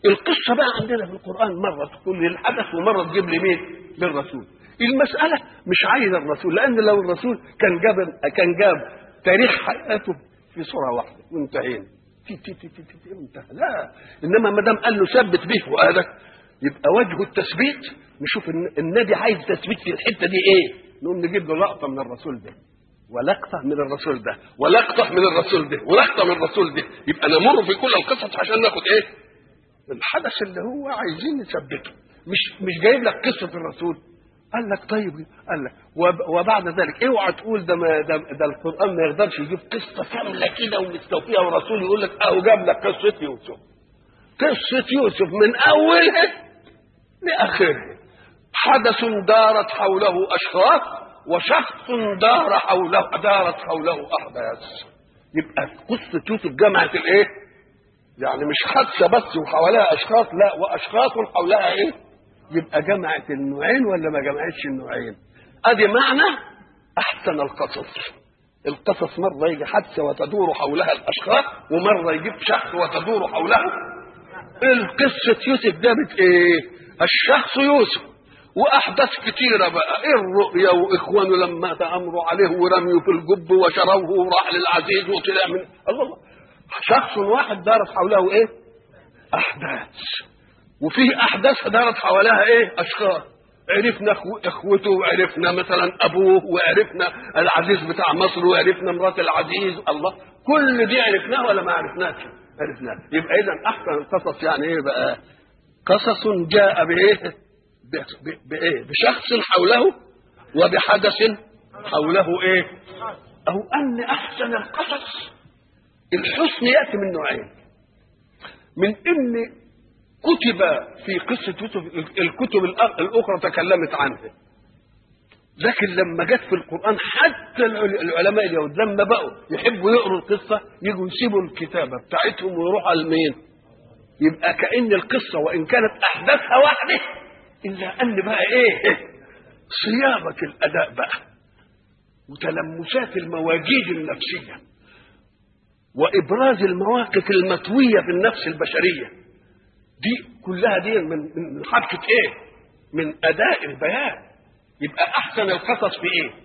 القصه بقى عندنا في القران مره تقول لي الحدث ومره تجيب لي مين للرسول المساله مش عايز الرسول لان لو الرسول كان جاب كان جاب تاريخ حياته في صوره واحده وانتهينا تي تي تي تي تي تي انتهى لا انما ما دام قال له ثبت به فؤادك يبقى وجه التثبيت نشوف الن- النبي عايز تثبيت في الحته دي ايه نقوم نجيب له لقطه من الرسول ده ولقطه من الرسول ده ولقطه من الرسول ده ولقطه من الرسول ده يبقى نمر في كل القصص عشان ناخد ايه الحدث اللي هو عايزين نثبته مش مش جايب لك قصه الرسول قال لك طيب قال لك وب- وبعد ذلك اوعى تقول ده ما ده, ده القران ما يقدرش يجيب قصه كامله كده ومستوفيها والرسول يقول لك اهو جاب لك قصه يوسف قصه يوسف من اولها لاخرها حدث دارت حوله اشخاص وشخص دار حوله دارت حوله احداث يبقى قصه يوسف جمعت الايه؟ يعني مش حادثه بس وحواليها اشخاص لا واشخاص حولها ايه؟ يبقى جمعت النوعين ولا ما جمعتش النوعين؟ ادي معنى احسن القصص القصص مره يجي حادثه وتدور حولها الاشخاص ومره يجيب شخص وتدور حوله القصه يوسف جابت ايه؟ الشخص يوسف واحداث كتيره بقى إيه الرؤيا واخوانه لما تامروا عليه ورميوا في الجب وشروه وراح للعزيز وطلع من الله الله شخص واحد دارت حوله ايه؟ احداث وفيه احداث دارت حواليها ايه؟ اشخاص عرفنا أخو- اخوته وعرفنا مثلا ابوه وعرفنا العزيز بتاع مصر وعرفنا مرات العزيز الله كل دي عرفناها ولا ما عرفناش؟ عرفناها يبقى اذا احسن القصص يعني ايه بقى؟ قصص جاء بايه؟ ب- ب- بايه؟ بشخص حوله وبحدث حوله ايه؟ او ان احسن القصص الحسن ياتي من نوعين من ان كتب في قصه يوسف الكتب الأ- الاخرى تكلمت عنه لكن لما جت في القران حتى العل- العلماء اليهود لما بقوا يحبوا يقروا القصه يجوا يسيبوا الكتابه بتاعتهم ويروحوا لمين؟ يبقى كأن القصة وإن كانت أحداثها واحدة إلا أن بقى إيه صياغة الأداء بقى وتلمسات المواجيد النفسية وإبراز المواقف المطوية في النفس البشرية دي كلها دي من من حركة إيه؟ من أداء البيان يبقى أحسن القصص في إيه؟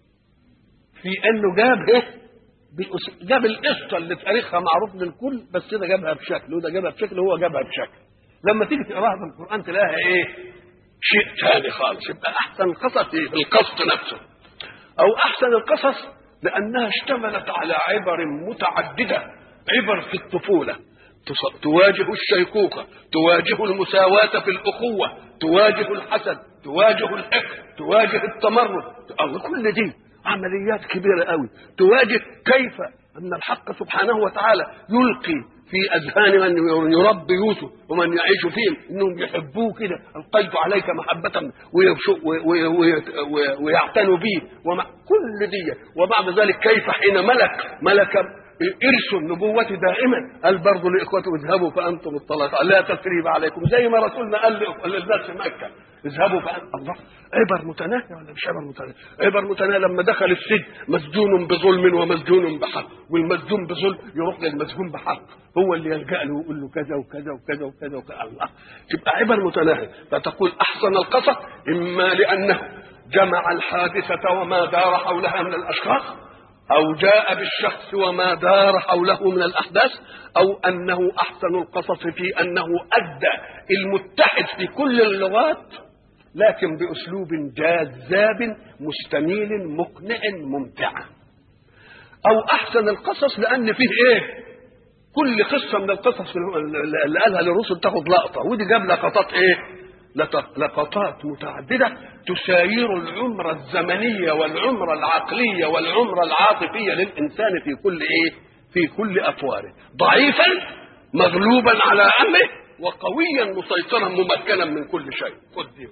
في إنه جاب إيه؟ بأس- جاب القصه اللي تاريخها معروف للكل بس ده جابها بشكل وده جابها بشكل وهو جابها بشكل لما تيجي تقراها في القران تلاقيها ايه شيء ثاني خالص يبقى احسن القصص في القصد نفسه او احسن القصص لانها اشتملت على عبر متعدده عبر في الطفوله تص- تواجه الشيخوخه تواجه المساواه في الاخوه تواجه الحسد تواجه الحقد تواجه التمرد الله كل دي عمليات كبيره قوي تواجه كيف ان الحق سبحانه وتعالى يلقي في اذهان من يربي يوسف ومن يعيش فيهم انهم يحبوه كده القيت عليك محبه ويبشو- وي- وي- وي- وي- ويعتنوا به ومع كل دي وبعد ذلك كيف حين ملك ملك ارث النبوة دائما قال برضه لاخوته اذهبوا فانتم الطلقاء لا تثريب عليكم زي ما رسولنا قال للناس في مكه اذهبوا فانتم الله عبر متناهيه ولا مش عبر متناهيه؟ عبر متناهيه لما دخل السجن مسجون بظلم ومسجون بحق والمسجون بظلم يروح للمسجون بحق هو اللي يلجا له ويقول له كذا وكذا وكذا وكذا وكذا الله تبقى عبر متناهيه فتقول احسن القصص اما لانه جمع الحادثه وما دار حولها من الاشخاص أو جاء بالشخص وما دار حوله من الأحداث أو أنه أحسن القصص في أنه أدى المتحد في كل اللغات لكن بأسلوب جذاب مستميل مقنع ممتع أو أحسن القصص لأن فيه إيه كل قصة من القصص اللي قالها للرسل تاخد لقطة ودي جاب لقطات إيه لط- لقطات متعددة تساير العمر الزمنية والعمر العقلية والعمر العاطفية للإنسان في كل إيه؟ في كل أطواره ضعيفا مغلوبا على أمره وقويا مسيطرا ممكنا من كل شيء خد دي.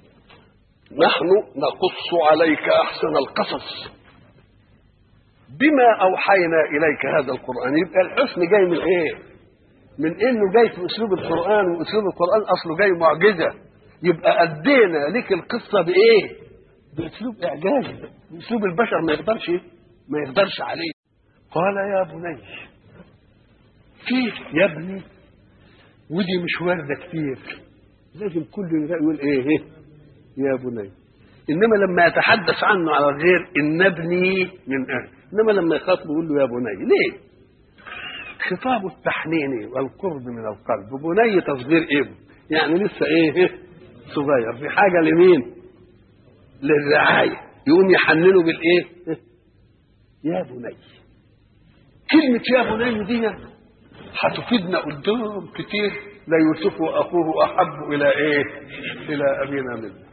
نحن نقص عليك أحسن القصص بما أوحينا إليك هذا القرآن يبقى الحسن جاي من إيه؟ من انه جاي في اسلوب القران واسلوب القران اصله جاي معجزه يبقى ادينا لك القصه بايه؟ باسلوب اعجازي باسلوب البشر ما يقدرش ما يقدرش عليه قال يا بني فيه يا ابني ودي مش وارده كتير لازم كل يقول ايه إيه؟ يا بني انما لما يتحدث عنه على الغير ان ابني من اهل انما لما يخاطبه يقول له يا بني ليه خطاب التحنين والقرب من القلب بني تصغير ابن يعني لسه ايه إيه؟ صغير في حاجه لمين للرعايه يقوم يحننه بالايه إيه؟ يا بني كلمه يا بني دي هتفيدنا قدام كتير لا يوسف واخوه احب الى ايه الى ابينا منا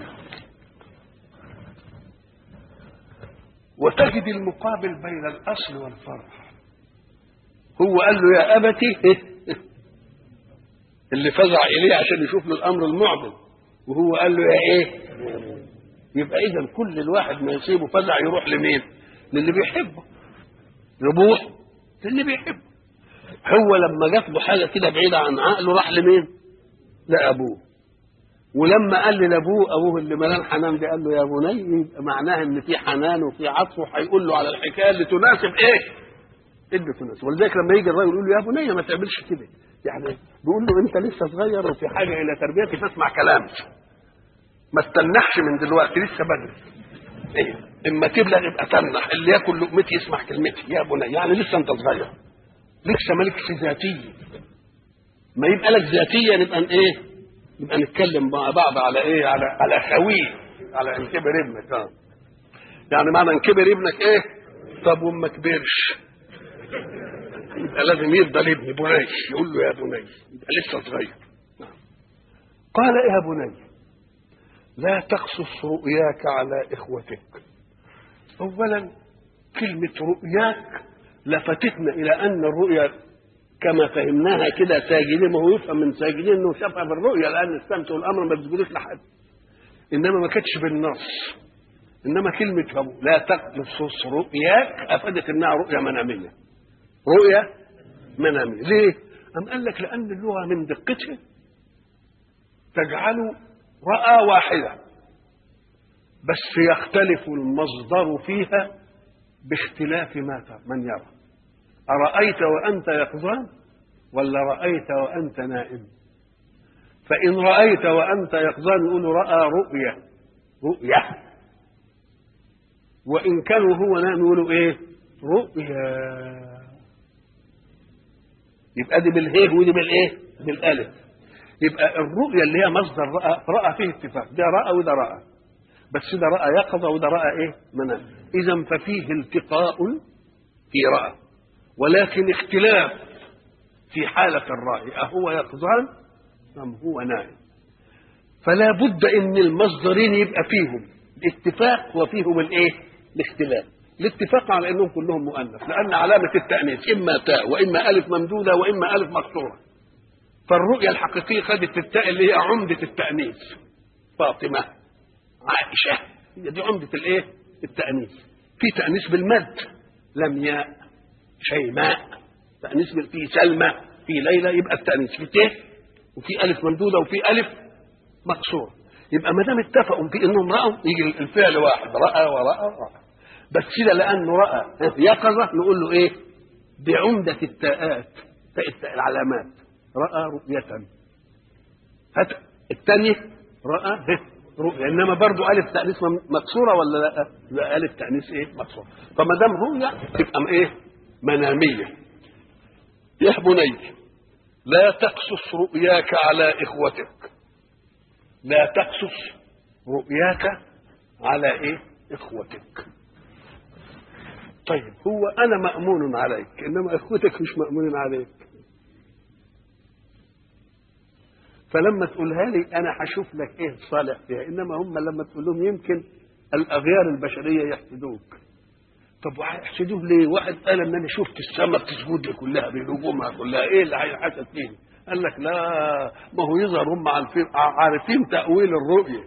وتجد المقابل بين الاصل والفرع هو قال له يا ابتي اللي فزع اليه عشان يشوف له الامر المعضل وهو قال له يا ايه يبقى اذا كل الواحد ما يصيبه فزع يروح لمين للي بيحبه يروح للي بيحبه هو لما جات له حاجه كده بعيده عن عقله راح لمين لابوه ولما قال لابوه ابوه اللي ملان حنان ده قال له يا بني يبقى معناها ان في حنان وفي عطف وهيقول له على الحكايه اللي تناسب ايه؟ اللي تناسب ولذلك لما يجي الراجل يقول له يا بني ما تعملش كده يعني بيقول له انت لسه صغير وفي حاجه الى تربيتي فاسمع كلامي ما استنحش من دلوقتي لسه بدري ايه اما تبلغ يبقى تنح اللي ياكل لقمتي يسمع كلمتي يا بني يعني لسه انت صغير لسه مالكش ذاتيه ما يبقى لك ذاتيه نبقى ايه نبقى نتكلم مع بعض على ايه على على خويه على ان كبر ابنك اه يعني معنى ان كبر ابنك ايه طب وما كبرش يبقى لازم يفضل ابني بني يقول له يا بني يبقى لسه صغير قال يا بني لا تقصص رؤياك على اخوتك اولا كلمه رؤياك لفتتنا الى ان الرؤيا كما فهمناها كده ساجدين ما هو يفهم من ساجدين انه شافها بالرؤيا لان السمت والامر ما بيسجدوش لحد انما ما كانتش بالنص انما كلمه لا تقصص رؤياك افادت انها رؤيا مناميه رؤيا مناميه ليه؟ أم قال لك لأن اللغة من دقتها تجعل رأى واحدة بس يختلف المصدر فيها باختلاف ما من يرى أرأيت وأنت يقظان ولا رأيت وأنت نائم فإن رأيت وأنت يقظان يقول رأى رؤية رؤية وإن كانوا هو نائم يقولوا إيه رؤيا يبقى دي بالهيه ودي بالايه بالالف يبقى الرؤيا اللي هي مصدر راى راى فيه اتفاق ده راى وده راى بس ده راى يقظه وده راى ايه منام اذا ففيه التقاء في راى ولكن اختلاف في حالة الرأي أهو يقظان أم هو نائم فلا بد ان المصدرين يبقى فيهم الاتفاق وفيهم الايه الاختلاف الاتفاق على انهم كلهم مؤنث لان علامه التانيث اما تاء واما الف ممدوده واما الف مكسوره فالرؤيه الحقيقيه خدت التاء اللي هي عمده التانيث فاطمه عائشه هي دي عمده الايه التانيث في تانيث بالمد لمياء شيماء تانيث في سلمى في ليلى يبقى التانيث في ت وفي الف ممدوده وفي الف مكسوره يبقى ما دام اتفقوا في انهم راوا يجي الفعل واحد راى وراى وراى بس كده لانه راى يقظه نقول له ايه بعمده التاءات تاء العلامات راى رؤيه هات الثانيه راى رؤيا انما برضه الف تانيث مكسوره ولا لا؟ لا الف تانيث ايه مكسوره فما دام رؤيا تبقى ايه مناميه يا بني لا تقصص رؤياك على اخوتك لا تقصص رؤياك على ايه اخوتك طيب هو انا مامون عليك انما اخوتك مش مامونين عليك فلما تقولها لي انا هشوف لك ايه الصالح فيها انما هم لما تقول لهم يمكن الاغيار البشريه يحسدوك طب وهيحسدوه ليه؟ واحد قال ان انا شفت السماء بتسجد لي كلها بنجومها كلها ايه اللي هيحسد فيه؟ قال لك لا ما هو يظهر هم عارفين عارفين تاويل الرؤيه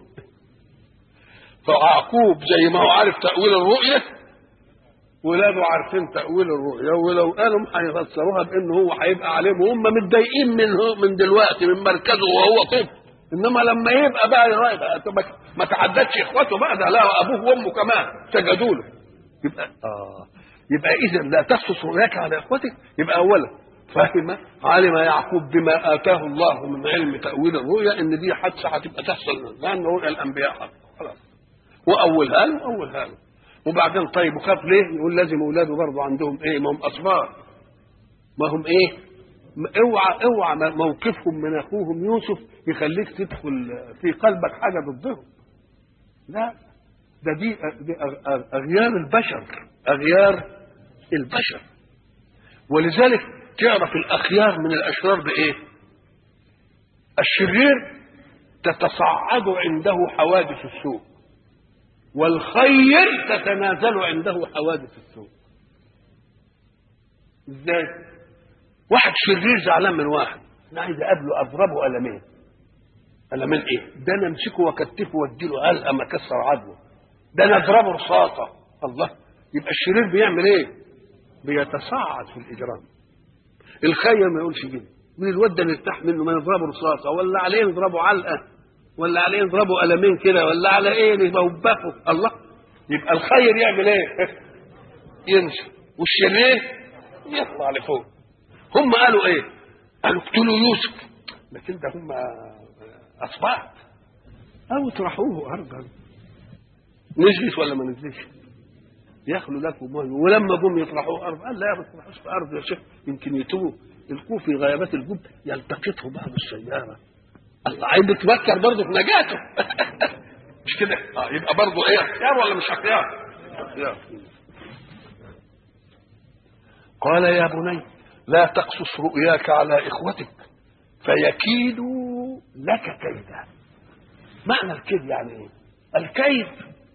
فيعقوب زي ما هو عارف تاويل الرؤيه ولاده عارفين تاويل الرؤيا ولو قالوا هيفسروها بان هو هيبقى عليهم وهم متضايقين من من دلوقتي من مركزه وهو طفل انما لما يبقى بقى ما تعدتش اخواته بقى ده لا ابوه وامه كمان سجدوا له يبقى اه يبقى اذا لا تقصص رؤياك على اخوتك يبقى اولا فهم علم يعقوب بما اتاه الله من علم تاويل الرؤيا ان دي حادثه هتبقى تحصل لان رؤيا الانبياء حق خلاص واولها له اولها له وبعدين طيب وخاف ليه؟ يقول لازم اولاده برضه عندهم ايه؟ ما هم اصبار ما هم ايه؟ اوعى اوعى موقفهم من اخوهم يوسف يخليك تدخل في قلبك حاجه ضدهم لا ده دي, دي اغيار البشر اغيار البشر ولذلك تعرف الاخيار من الاشرار بايه الشرير تتصاعد عنده حوادث السوء والخير تتنازل عنده حوادث السوء ازاي واحد شرير زعلان من واحد انا عايز اقابله اضربه قلمين قلمين ايه ده انا امسكه واكتفه واديله علقه ما كسر عدوه ده انا اضربه رصاصه الله يبقى الشرير بيعمل ايه بيتصاعد في الاجرام الخير ما يقولش كده من الواد ده نرتاح منه ما نضربه رصاصه ولا عليه نضربه علقه ولا عليه نضربه قلمين كده ولا على ايه نوبخه الله يبقى الخير يعمل ايه ينسى والشرير يطلع لفوق هم قالوا ايه قالوا اقتلوا يوسف لكن ده هم اصبعت او اطرحوه ارضا نزلت ولا ما نزلتش يخلو لكم ولما جم يطرحوه ارض قال لا ما تطرحوش في ارض يا شيخ يمكن يتوه الكوه في غيابات الجب يلتقطه بعض السياره الله عايز بتفكر برضه في نجاته مش كده اه يبقى برضه ايه اختيار ولا مش اختيار اختيار قال يا بني لا تقصص رؤياك على اخوتك فيكيدوا لك كيدا معنى الكيد يعني ايه الكيد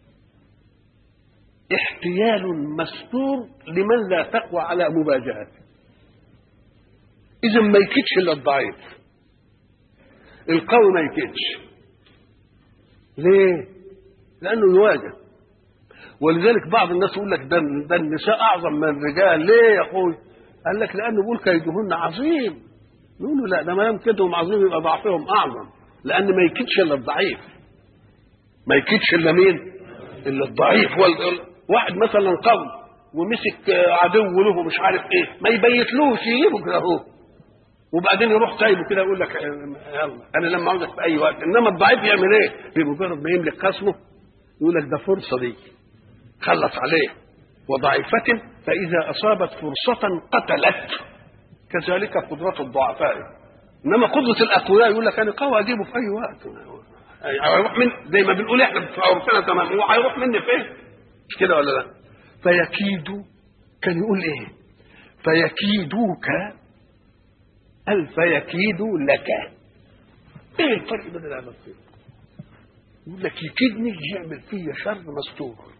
احتيال مستور لمن لا تقوى على مواجهته اذا ما يكيدش الا الضعيف القوي ما يكيدش ليه لانه يواجه ولذلك بعض الناس يقول لك ده, ده النساء اعظم من الرجال ليه يا اخوي قال لك لانه بيقول كيدهن عظيم يقول له لا ده ما دام كيدهم عظيم يبقى ضعفهم اعظم لان ما يكيدش الا الضعيف ما يكيدش الا مين الا الضعيف واحد مثلا قوي ومسك عدو له مش عارف ايه ما يبيتلوش يجيبه كده اهو وبعدين يروح سايبه كده يقول لك يلا انا لما عاوزك في اي وقت انما الضعيف يعمل ايه؟ بمجرد ما يملك خصمه يقول لك ده فرصه دي خلص عليه وضعيفة فإذا أصابت فرصة قتلت كذلك قدرة الضعفاء إنما قدرة الأقوياء يقول لك أنا قوي أجيبه في أي وقت هيروح من زي ما بنقول إحنا في عرفنا تمام هو هيروح مني فين؟ مش كده ولا لا؟ فيكيد كان يقول إيه؟ فيكيدوك قال فيكيد لك ايه الفرق بين العبادتين يقول لك يكيدني يعمل فيا شر مستور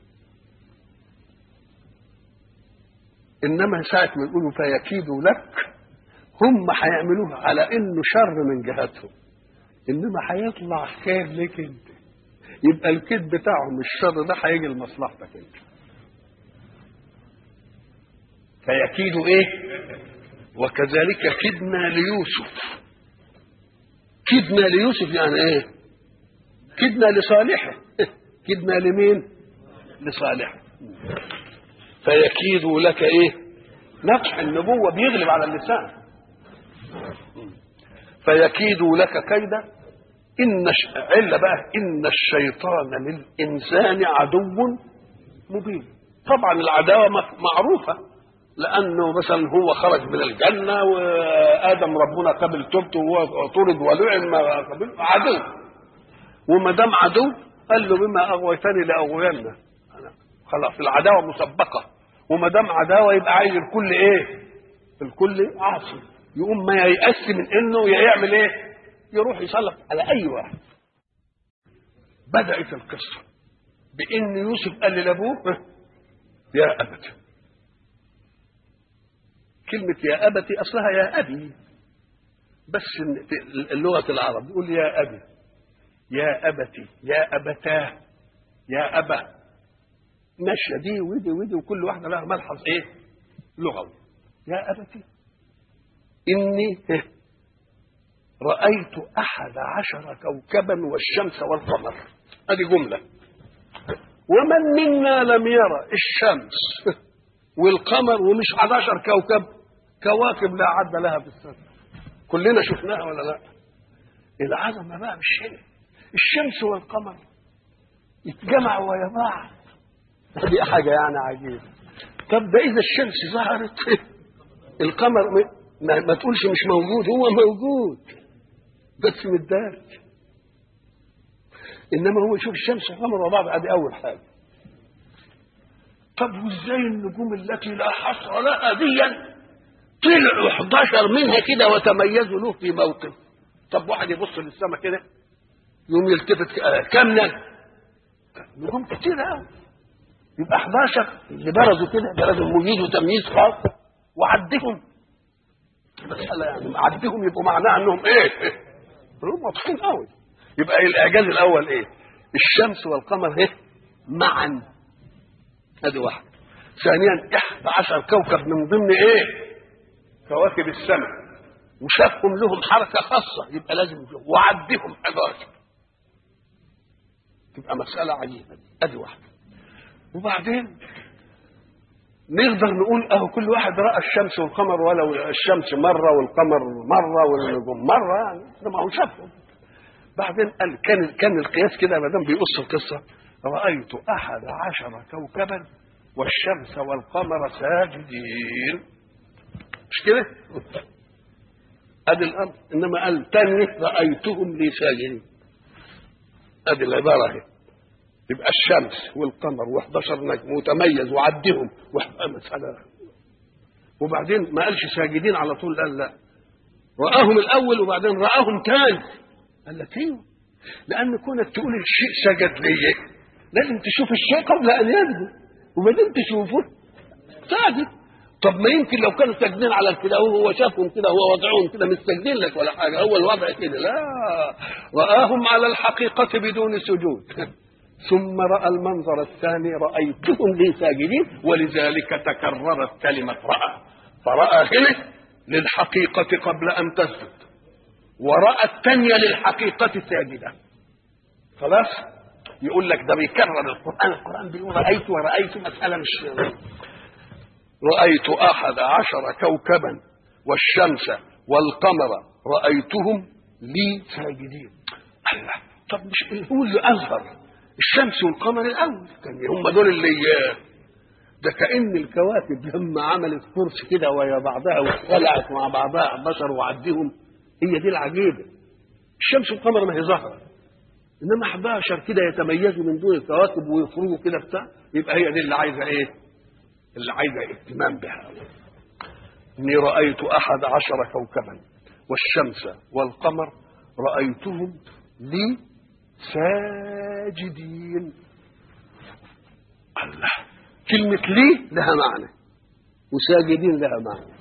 انما ساعه ما يقولوا فيكيدوا لك هم هيعملوها على انه شر من جهتهم انما هيطلع خير لك انت يبقى الكيد بتاعهم الشر ده هيجي لمصلحتك انت فيكيدوا ايه وكذلك كدنا ليوسف كدنا ليوسف يعني ايه كدنا لصالحه كدنا لمين لصالحه فيكيد لك ايه نقح النبوة بيغلب على اللسان فيكيد لك كيدا إن ش... علة بقى إن الشيطان للإنسان عدو مبين طبعا العداوة معروفة لانه مثلا هو خرج من الجنه وادم ربنا قبل توبته وهو طرد ولعن ما قبل عدو وما دام عدو قال له بما اغويتني لاغوين خلاص العداوه مسبقه وما دام عداوه يبقى عايز الكل ايه؟ الكل عاصي يقوم ما ييأس من انه يعمل ايه؟ يروح يسلط على اي واحد بدأت القصه بان يوسف قال لابوه يا ابت كلمة يا أبتي أصلها يا أبي بس اللغة العرب يقول يا أبي يا أبتي يا أبتاه يا أبا ماشية دي ودي ودي وكل واحدة لها ملحظ إيه؟ لغوي يا أبتي إني رأيت أحد عشر كوكبا والشمس والقمر هذه جملة ومن منا لم يرى الشمس والقمر ومش 11 كوكب كواكب لا عد لها في السماء كلنا شفناها ولا لا العظمه بقى مش هنا الشمس والقمر يتجمعوا ويا بعض دي حاجه يعني عجيبه طب ده اذا الشمس ظهرت القمر ما, ما تقولش مش موجود هو موجود بس متدارج انما هو يشوف الشمس والقمر مع بعض ادي اول حاجه طب وازاي النجوم التي لا حصر لها ديا طلعوا 11 منها كده وتميزوا له في موقف طب واحد يبص للسماء كده يقوم يلتفت كم نجم نجوم كتير قوي يبقى 11 اللي برزوا كده برزوا مجيد وتمييز خاص وعدهم مسألة يعني عدهم يبقوا معناها انهم ايه؟ هم واضحين قوي يبقى الاعجاز الاول ايه؟ الشمس والقمر ايه؟ معا ادي واحد ثانيا 11 كوكب من ضمن ايه؟ كواكب السماء وشافهم لهم حركه خاصه يبقى لازم يشوف وعدهم 11 تبقى مساله عجيبه ادي واحده وبعدين نقدر نقول اهو كل واحد راى الشمس والقمر ولو الشمس مره والقمر مره والنجوم مره يعني ده ما هو شافهم بعدين قال كان كان القياس كده ما دام بيقص القصه رايت احد عشر كوكبا والشمس والقمر ساجدين مش كده؟ ادي الامر انما قال تاني رايتهم لي ساجدين ادي العباره اهي يبقى الشمس والقمر و11 نجم متميز وعدهم مسألة وبعدين ما قالش ساجدين على طول قال لا رآهم الأول وبعدين رآهم تاني قال لك ايوه لأن كونك تقول الشيء سجد ليه لازم تشوف الشيء قبل أن يسجد وبعدين تشوفه ساجد طب ما يمكن لو كانوا ساجدين على كده وهو شافهم كده هو وضعهم كده مش ساجدين لك ولا حاجه هو الوضع كده لا رآهم على الحقيقة بدون سجود ثم راى المنظر الثاني رايتهم لي ساجدين ولذلك تكررت كلمه راى فراى هنا للحقيقه قبل ان تسجد وراى الثانيه للحقيقه ساجده خلاص يقول لك ده بيكرر القران القران بيقول رايت ورايت مساله مش رايت احد عشر كوكبا والشمس والقمر رايتهم لي ساجدين الله طب مش هو اللي اظهر الشمس والقمر الاول كان هم دول اللي ده كان الكواكب لما عملت كرسي كده ويا بعضها واختلعت مع بعضها بشر وعدهم هي دي العجيبه الشمس والقمر ما هي ظاهره انما 11 كده يتميزوا من دون الكواكب ويخرجوا كده بتاع يبقى هي دي اللي عايزه ايه؟ اللي عايزه اهتمام بها اني رايت احد عشر كوكبا والشمس والقمر رايتهم لي ساجدين الله كلمة لي لها معنى وساجدين لها معنى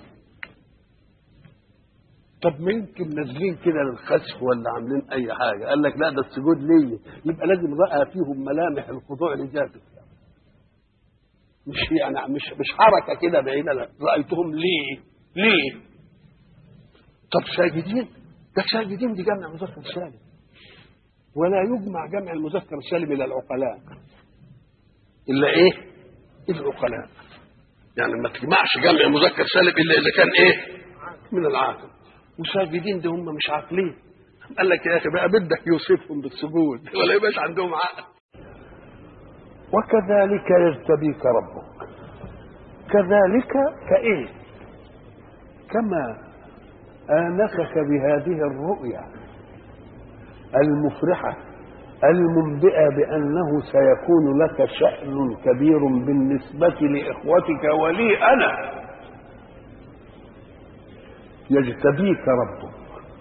طب ما يمكن نازلين كده للخسف ولا عاملين اي حاجه قال لك لا ده السجود ليا يبقى لازم راى فيهم ملامح الخضوع لذاته مش يعني مش مش حركه كده بعيده لا رايتهم ليه ليه طب ساجدين ده ساجدين دي جمع مذكر سالم ولا يجمع جمع المذكر السالم الى العقلاء الا ايه العقلاء يعني ما تجمعش جمع مذكر سالم الا اذا كان ايه من العاقل وساجدين دي هم مش عاقلين قال لك يا اخي بقى بدك يوصفهم بالسجود ولا يبقاش عندهم عقل وكذلك يجتبيك ربك كذلك كايه كما آنسك بهذه الرؤيا المفرحة المنبئة بأنه سيكون لك شأن كبير بالنسبة لإخوتك ولي أنا يجتبيك ربك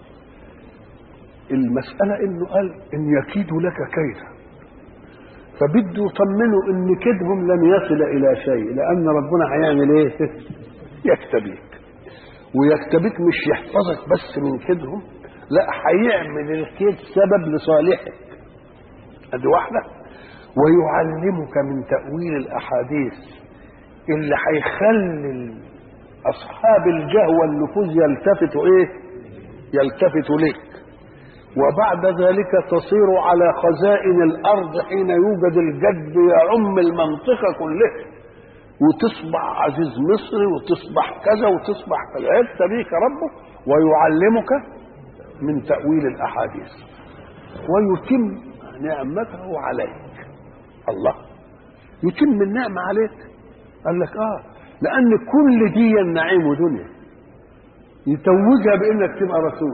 المسألة إنه قال إن يكيدوا لك كيدا فبده يطمنوا إن كيدهم لن يصل إلى شيء لأن ربنا هيعمل إيه؟ يكتبيك ويكتبيك مش يحفظك بس من كيدهم لا هيعمل الكيد سبب لصالحك ادي واحده ويعلمك من تاويل الاحاديث اللي هيخلي اصحاب الجهوى والنفوذ يلتفتوا ايه يلتفتوا لك وبعد ذلك تصير على خزائن الارض حين يوجد الجد يعم المنطقه كلها وتصبح عزيز مصري وتصبح كذا وتصبح كذا يبتليك ربك ويعلمك من تأويل الأحاديث ويتم نعمته عليك الله يتم النعمة عليك قال لك اه لأن كل دي النعيم دنيا يتوجها بانك تبقى رسول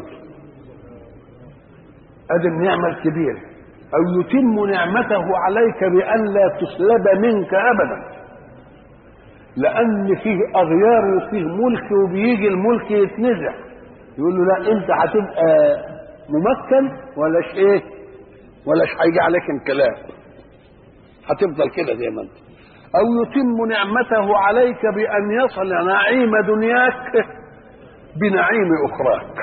ادي النعمه الكبيره او يتم نعمته عليك بان لا تسلب منك ابدا لان فيه اغيار وفيه ملك وبيجي الملك يتنزع يقول له لا انت هتبقى ممكن ولاش ايه ولاش هيجي عليك انقلاب هتفضل كده زي ما انت او يتم نعمته عليك بان يصل نعيم دنياك بنعيم اخراك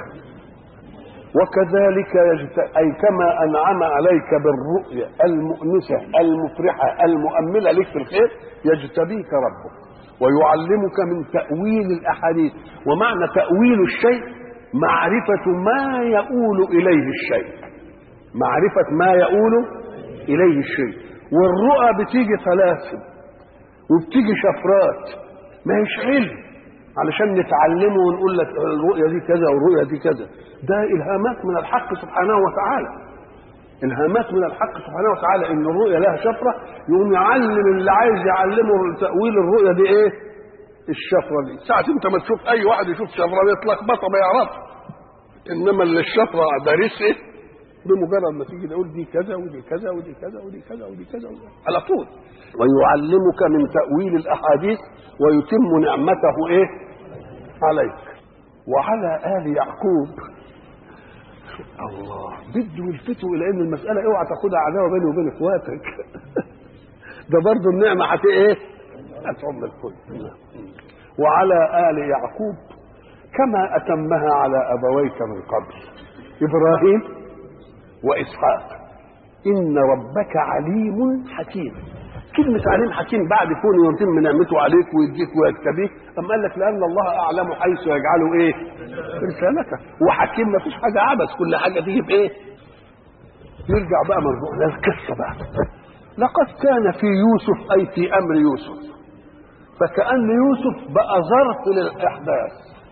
وكذلك يجت... اي كما انعم عليك بالرؤيا المؤنسه المفرحه المؤمله لك في الخير يجتبيك ربك ويعلمك من تاويل الاحاديث ومعنى تاويل الشيء معرفه ما يؤول اليه الشيء معرفه ما يؤول اليه الشيء والرؤى بتيجي ثلاثه وبتيجي شفرات ما هيش علم علشان نتعلمه ونقول لك الرؤية دي كذا والرؤية دي كذا ده إلهامات من الحق سبحانه وتعالى إلهامات من الحق سبحانه وتعالى إن الرؤية لها شفرة يقوم يعلم اللي عايز يعلمه تأويل الرؤية دي إيه؟ الشفرة دي ساعة أنت ما تشوف أي واحد يشوف شفرة يتلخبطها ما يعرفش إنما اللي الشفرة دارس إيه؟ بمجرد ما تيجي تقول دي كذا ودي كذا ودي كذا ودي كذا ودي كذا ودي على طول ويعلمك من تأويل الأحاديث ويتم نعمته إيه عليك وعلى آل يعقوب الله بده يلفتوا إلى أن المسألة اوعى تاخدها عداوة بيني وبين إخواتك ده برضه النعمة هت إيه؟ هتعم الكل وعلى آل يعقوب كما أتمها على أبويك من قبل إبراهيم وإسحاق إن ربك عليم حكيم كلمة عليم حكيم بعد كونه يتم نعمته عليك ويديك ويكتبيك أم قال لك لأن الله أعلم حيث يجعله إيه؟ رسالته وحكيم ما فيش حاجة عبث كل حاجة تيجي بإيه؟ يرجع بقى مرجوع للقصة بقى لقد كان في يوسف أي في أمر يوسف فكأن يوسف بقى ظرف للإحداث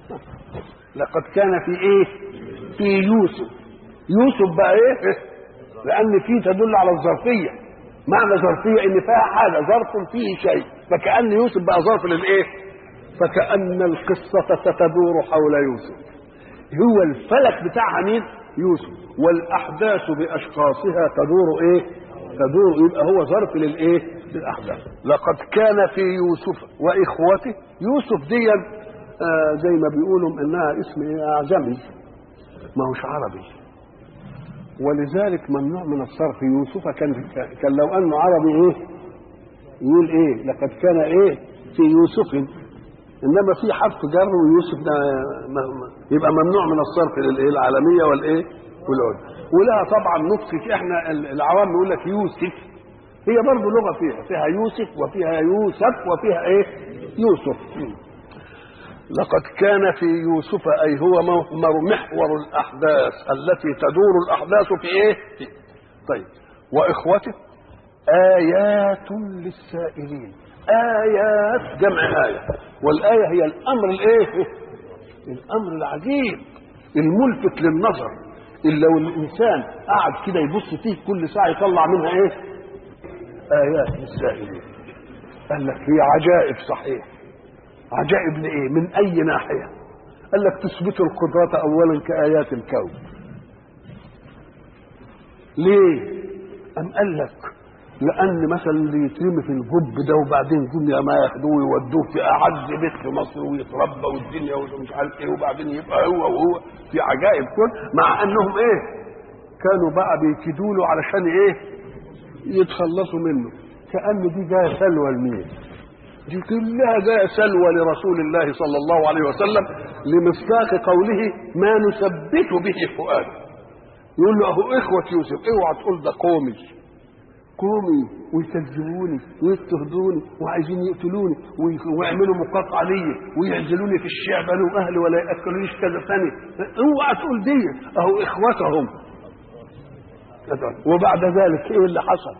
لقد كان في إيه؟ في يوسف يوسف بقى إيه؟ لأن فيه تدل على الظرفية معنى ظرفية إن فيها حاجة ظرف فيه شيء فكأن يوسف بقى ظرف للإيه؟ فكأن القصة ستدور حول يوسف هو الفلك بتاعها مين؟ يوسف والأحداث بأشخاصها تدور إيه؟ تدور يبقى هو ظرف للإيه؟ للأحداث لقد كان في يوسف وإخوته يوسف دي آه زي ما بيقولوا إنها اسم إيه؟ أعجمي ما هوش عربي ولذلك ممنوع من الصرف يوسف كان كان لو انه عربي ايه يقول ايه لقد كان ايه في يوسف انما في حرف جر ويوسف ده يبقى ممنوع من الصرف للايه العالميه والايه والعود ولها طبعا نطق احنا العوام يقول لك يوسف هي برضه لغه فيها فيها يوسف وفيها يوسف وفيها ايه يوسف لقد كان في يوسف اي هو محور الاحداث التي تدور الاحداث في ايه طيب واخوته ايات للسائلين ايات جمع ايه والايه هي الامر الايه الامر العجيب الملفت للنظر اللي لو الانسان قعد كده يبص فيه كل ساعه يطلع منها ايه ايات للسائلين قال لك هي عجائب صحيح عجائب لايه من اي ناحيه قال لك تثبت القدرة اولا كايات الكون ليه ام قال لك لان مثلا اللي يترمي في الجب ده وبعدين جم ما ياخدوه ويودوه في اعز بيت في مصر ويتربى والدنيا ومش عارف ايه وبعدين يبقى هو وهو في عجائب كون مع انهم ايه كانوا بقى بيكيدوا له علشان ايه يتخلصوا منه كان دي جايه سلوى لمين دي كلها جايه سلوى لرسول الله صلى الله عليه وسلم لمصداق قوله ما نثبت به فؤاده يقول له اهو اخوه يوسف اوعى تقول ده قومي قومي ويكذبوني ويضطهدوني وعايزين يقتلوني ويعملوا مقاطعه ليا ويعزلوني في الشعب انا واهلي ولا ياكلونيش كذا ثاني اوعى تقول دي اهو اخوتهم وبعد ذلك ايه اللي حصل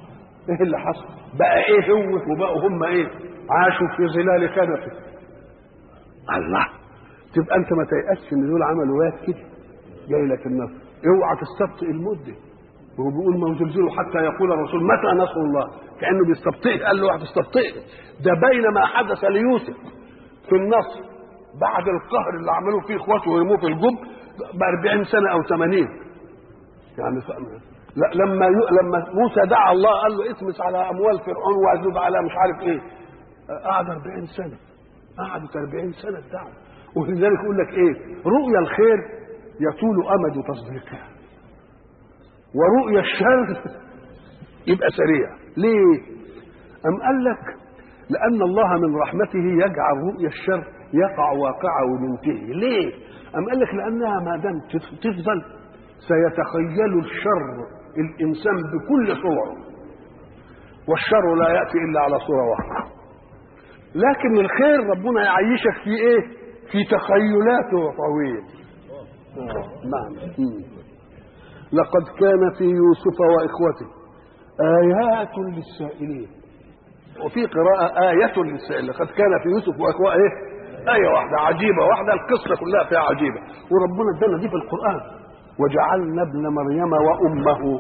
ايه اللي حصل بقى ايه هو وبقوا هم ايه عاشوا في ظلال كنفه الله تبقى انت ما تيأسش ان دول عملوا واد كده جاي لك النصر اوعى تستبطئ المده وهو بيقول ما زلزلوا حتى يقول الرسول متى نصر الله كانه بيستبطئ قال له واحد استبطئ ده بين ما حدث ليوسف في النصر بعد القهر اللي عملوه فيه اخواته ويرموه في الجب ب 40 سنه او 80 يعني فهم. لا لما يو... لما موسى دعا الله قال له اطمس على اموال فرعون واذوب على مش عارف ايه قعد 40 سنه قعدت 40 سنه الدعوه ولذلك يقول لك ايه رؤيا الخير يطول امد تصديقها ورؤيا الشر يبقى سريع ليه ام قال لك لان الله من رحمته يجعل رؤيا الشر يقع واقعه وينتهي ليه ام قال لك لانها ما دام تفضل سيتخيل الشر الانسان بكل صوره والشر لا ياتي الا على صوره واحده لكن الخير ربنا يعيشك في ايه في تخيلاته طويل نعم لقد كان في يوسف واخوته ايات للسائلين وفي قراءة آية للسائل لقد كان في يوسف وأخوة إيه؟ آية واحدة عجيبة واحدة القصة كلها فيها عجيبة وربنا ادانا دي في القرآن وجعلنا ابن مريم وأمه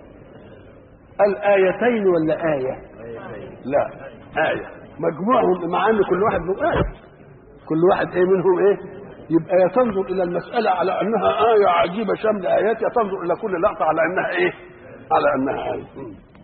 الآيتين ولا آية؟ لا آية مجموعهم مع أن كل واحد له آية كل واحد إيه منهم إيه؟ يبقى يا تنظر إلى المسألة على أنها آية عجيبة شاملة آيات يا تنظر إلى كل لقطة على أنها إيه؟ على أنها آية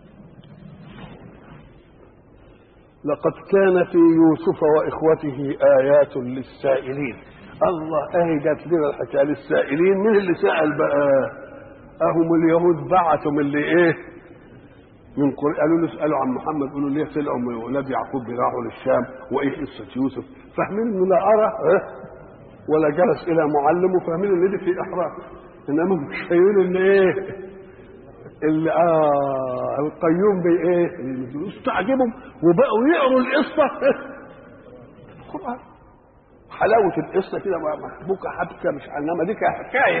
لقد كان في يوسف واخوته ايات للسائلين الله اهي جات لنا الحكايه للسائلين مين اللي سال بقى اهم اليهود بعتوا من اللي ايه من قر... قالوا له اسالوا عن محمد قالوا ليه طلعوا من ولاد يعقوب بيراحوا للشام وايه قصه يوسف فاهمين انه لا ارى اه؟ ولا جلس الى معلم وفاهمين ان دي في احراج انما مش فاهمين ان ايه اللي اه القيوم بي ايه استعجبوا وبقوا يقروا القصه القران حلاوه القصه كده محبوكه حبكه مش انما دي حكايه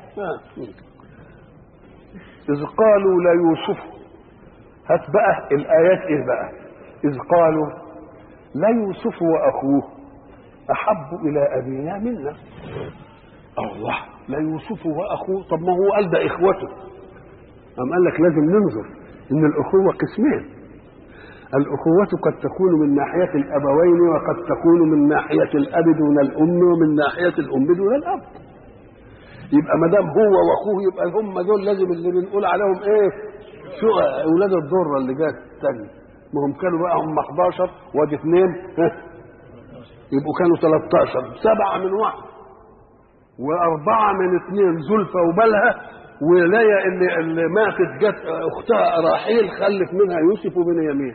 اذ قالوا ليوسف هات بقى الايات ايه بقى اذ قالوا ليوسف واخوه احب الى ابينا منا الله ليوسف واخوه طب ما هو قال ده اخوته أم قال لك لازم ننظر إن الأخوة قسمين الأخوة قد تكون من ناحية الأبوين وقد تكون من ناحية الأب دون الأم ومن ناحية الأم دون الأب يبقى ما دام هو وأخوه يبقى هم دول لازم اللي بنقول عليهم إيه شو أولاد الضرة اللي جات الثانية ما هم كانوا بقى هم 11 وادي اثنين يبقوا كانوا 13 سبعة من واحد وأربعة من اثنين زلفى وبلها ولاية اللي, اللي ماتت جت اختها راحيل خلف منها يوسف وبنيامين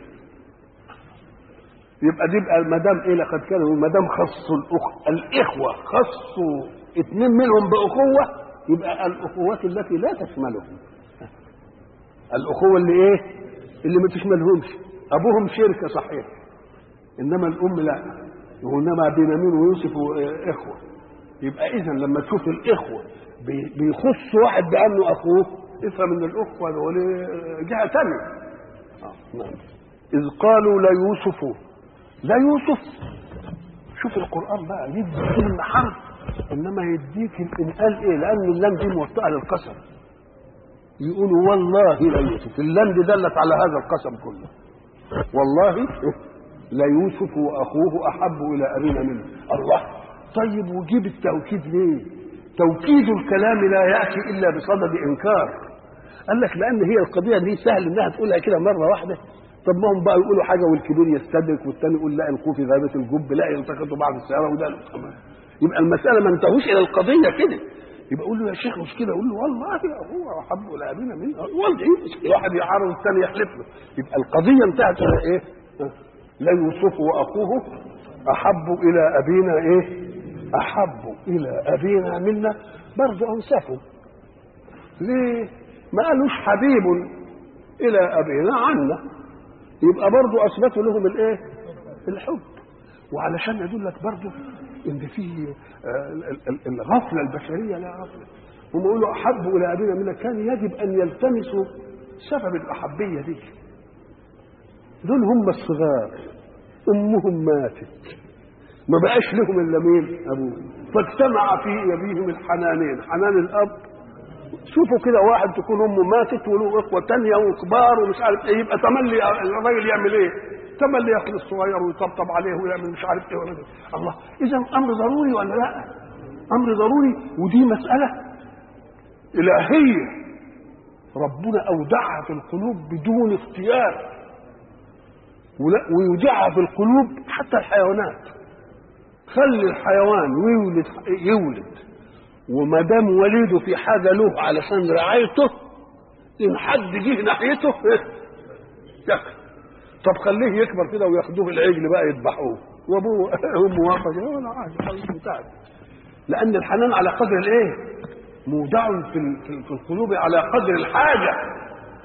يبقى دي بقى ما دام ايه لقد كانوا ما دام خصوا الأخ... الاخوه خصوا اثنين منهم باخوه يبقى الاخوات التي لا تشملهم الاخوه اللي ايه اللي ما تشملهمش ابوهم شركه صحيح انما الام لا وانما بنيامين ويوسف اخوه يبقى اذا لما تشوف الاخوه بيخص واحد بانه اخوه افهم ان الاخوه دول جهه ثانيه نعم اذ قالوا ليوسف لا يوسف شوف القران بقى يدي كلمه حرف انما يديك ان قال ايه لان اللام دي موطئه للقسم يقولوا والله لا يوسف اللام دي دلت على هذا القسم كله والله لا يوسف واخوه احب الى ابينا منه الله طيب وجيب التوكيد ليه توكيد الكلام لا ياتي الا بصدد انكار قال لك لان هي القضيه دي سهل انها تقولها كده مره واحده طب ما هم بقى يقولوا حاجه والكبير يستدرك والثاني يقول لا القوا في غابه الجب لا يلتقطوا بعض السياره وده يبقى المساله ما انتهوش الى القضيه كده يبقى اقول له يا شيخ مش كده اقول له والله هو احب الى ابينا منه والله واحد يعارض الثاني يحلف له يبقى القضيه انتهت الى ايه؟ لا يوسف واخوه احب الى ابينا ايه؟ احب الى ابينا منا برضه انسفوا ليه ما قالوش حبيب الى ابينا عنا يبقى برضه اثبتوا لهم الايه الحب وعلشان يدلك برضه ان في الغفله البشريه لا غفله هم يقولوا احب الى ابينا منا كان يجب ان يلتمسوا سبب الاحبيه دي دول هم الصغار امهم ماتت ما بقاش لهم الا مين ابوه فاجتمع في ابيهم الحنانين حنان الاب شوفوا كده واحد تكون امه ماتت وله اخوه تانية وكبار ومش عارف ايه يبقى تملي الراجل يعمل ايه؟ تملي ياخد الصغير ويطبطب عليه ويعمل مش عارف ايه ولا الله اذا امر ضروري ولا لا؟ امر ضروري ودي مساله الهيه ربنا اودعها في القلوب بدون اختيار ويودعها في القلوب حتى الحيوانات خلي الحيوان يولد يولد وما دام وليده في حاجه له علشان رعايته ان حد جه ناحيته ياكل طب خليه يكبر كده وياخدوه العجل بقى يذبحوه وابوه وامه واقفه ولا حاجه لان الحنان على قدر الايه؟ مودع في في القلوب على قدر الحاجه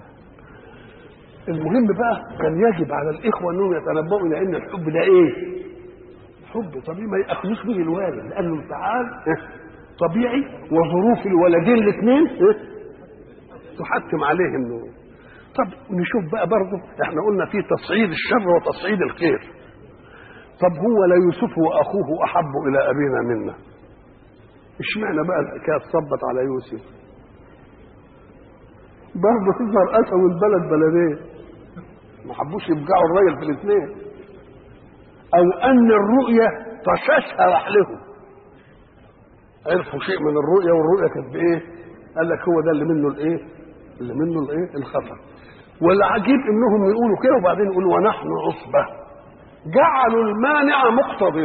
المهم بقى كان يجب على الاخوه انهم يتنبؤوا الى ان الحب ده ايه؟ حب طبيعي ما ياخذوش به الوالد لانه تعال طبيعي وظروف الولدين الاثنين تحتم عليه انه طب نشوف بقى برضه احنا قلنا في تصعيد الشر وتصعيد الخير طب هو لا يوسف واخوه احب الى ابينا منا اشمعنى بقى الحكايه تصبت على يوسف برضه تظهر اسد والبلد بلدين ما حبوش يبقعوا الراجل في الاثنين او ان الرؤيه طششها رحلهم عرفوا شيء من الرؤيه والرؤيه كانت بايه قال لك هو ده اللي منه الايه اللي منه الايه الخطر والعجيب انهم يقولوا كده وبعدين يقولوا ونحن عصبه جعلوا المانع مقتض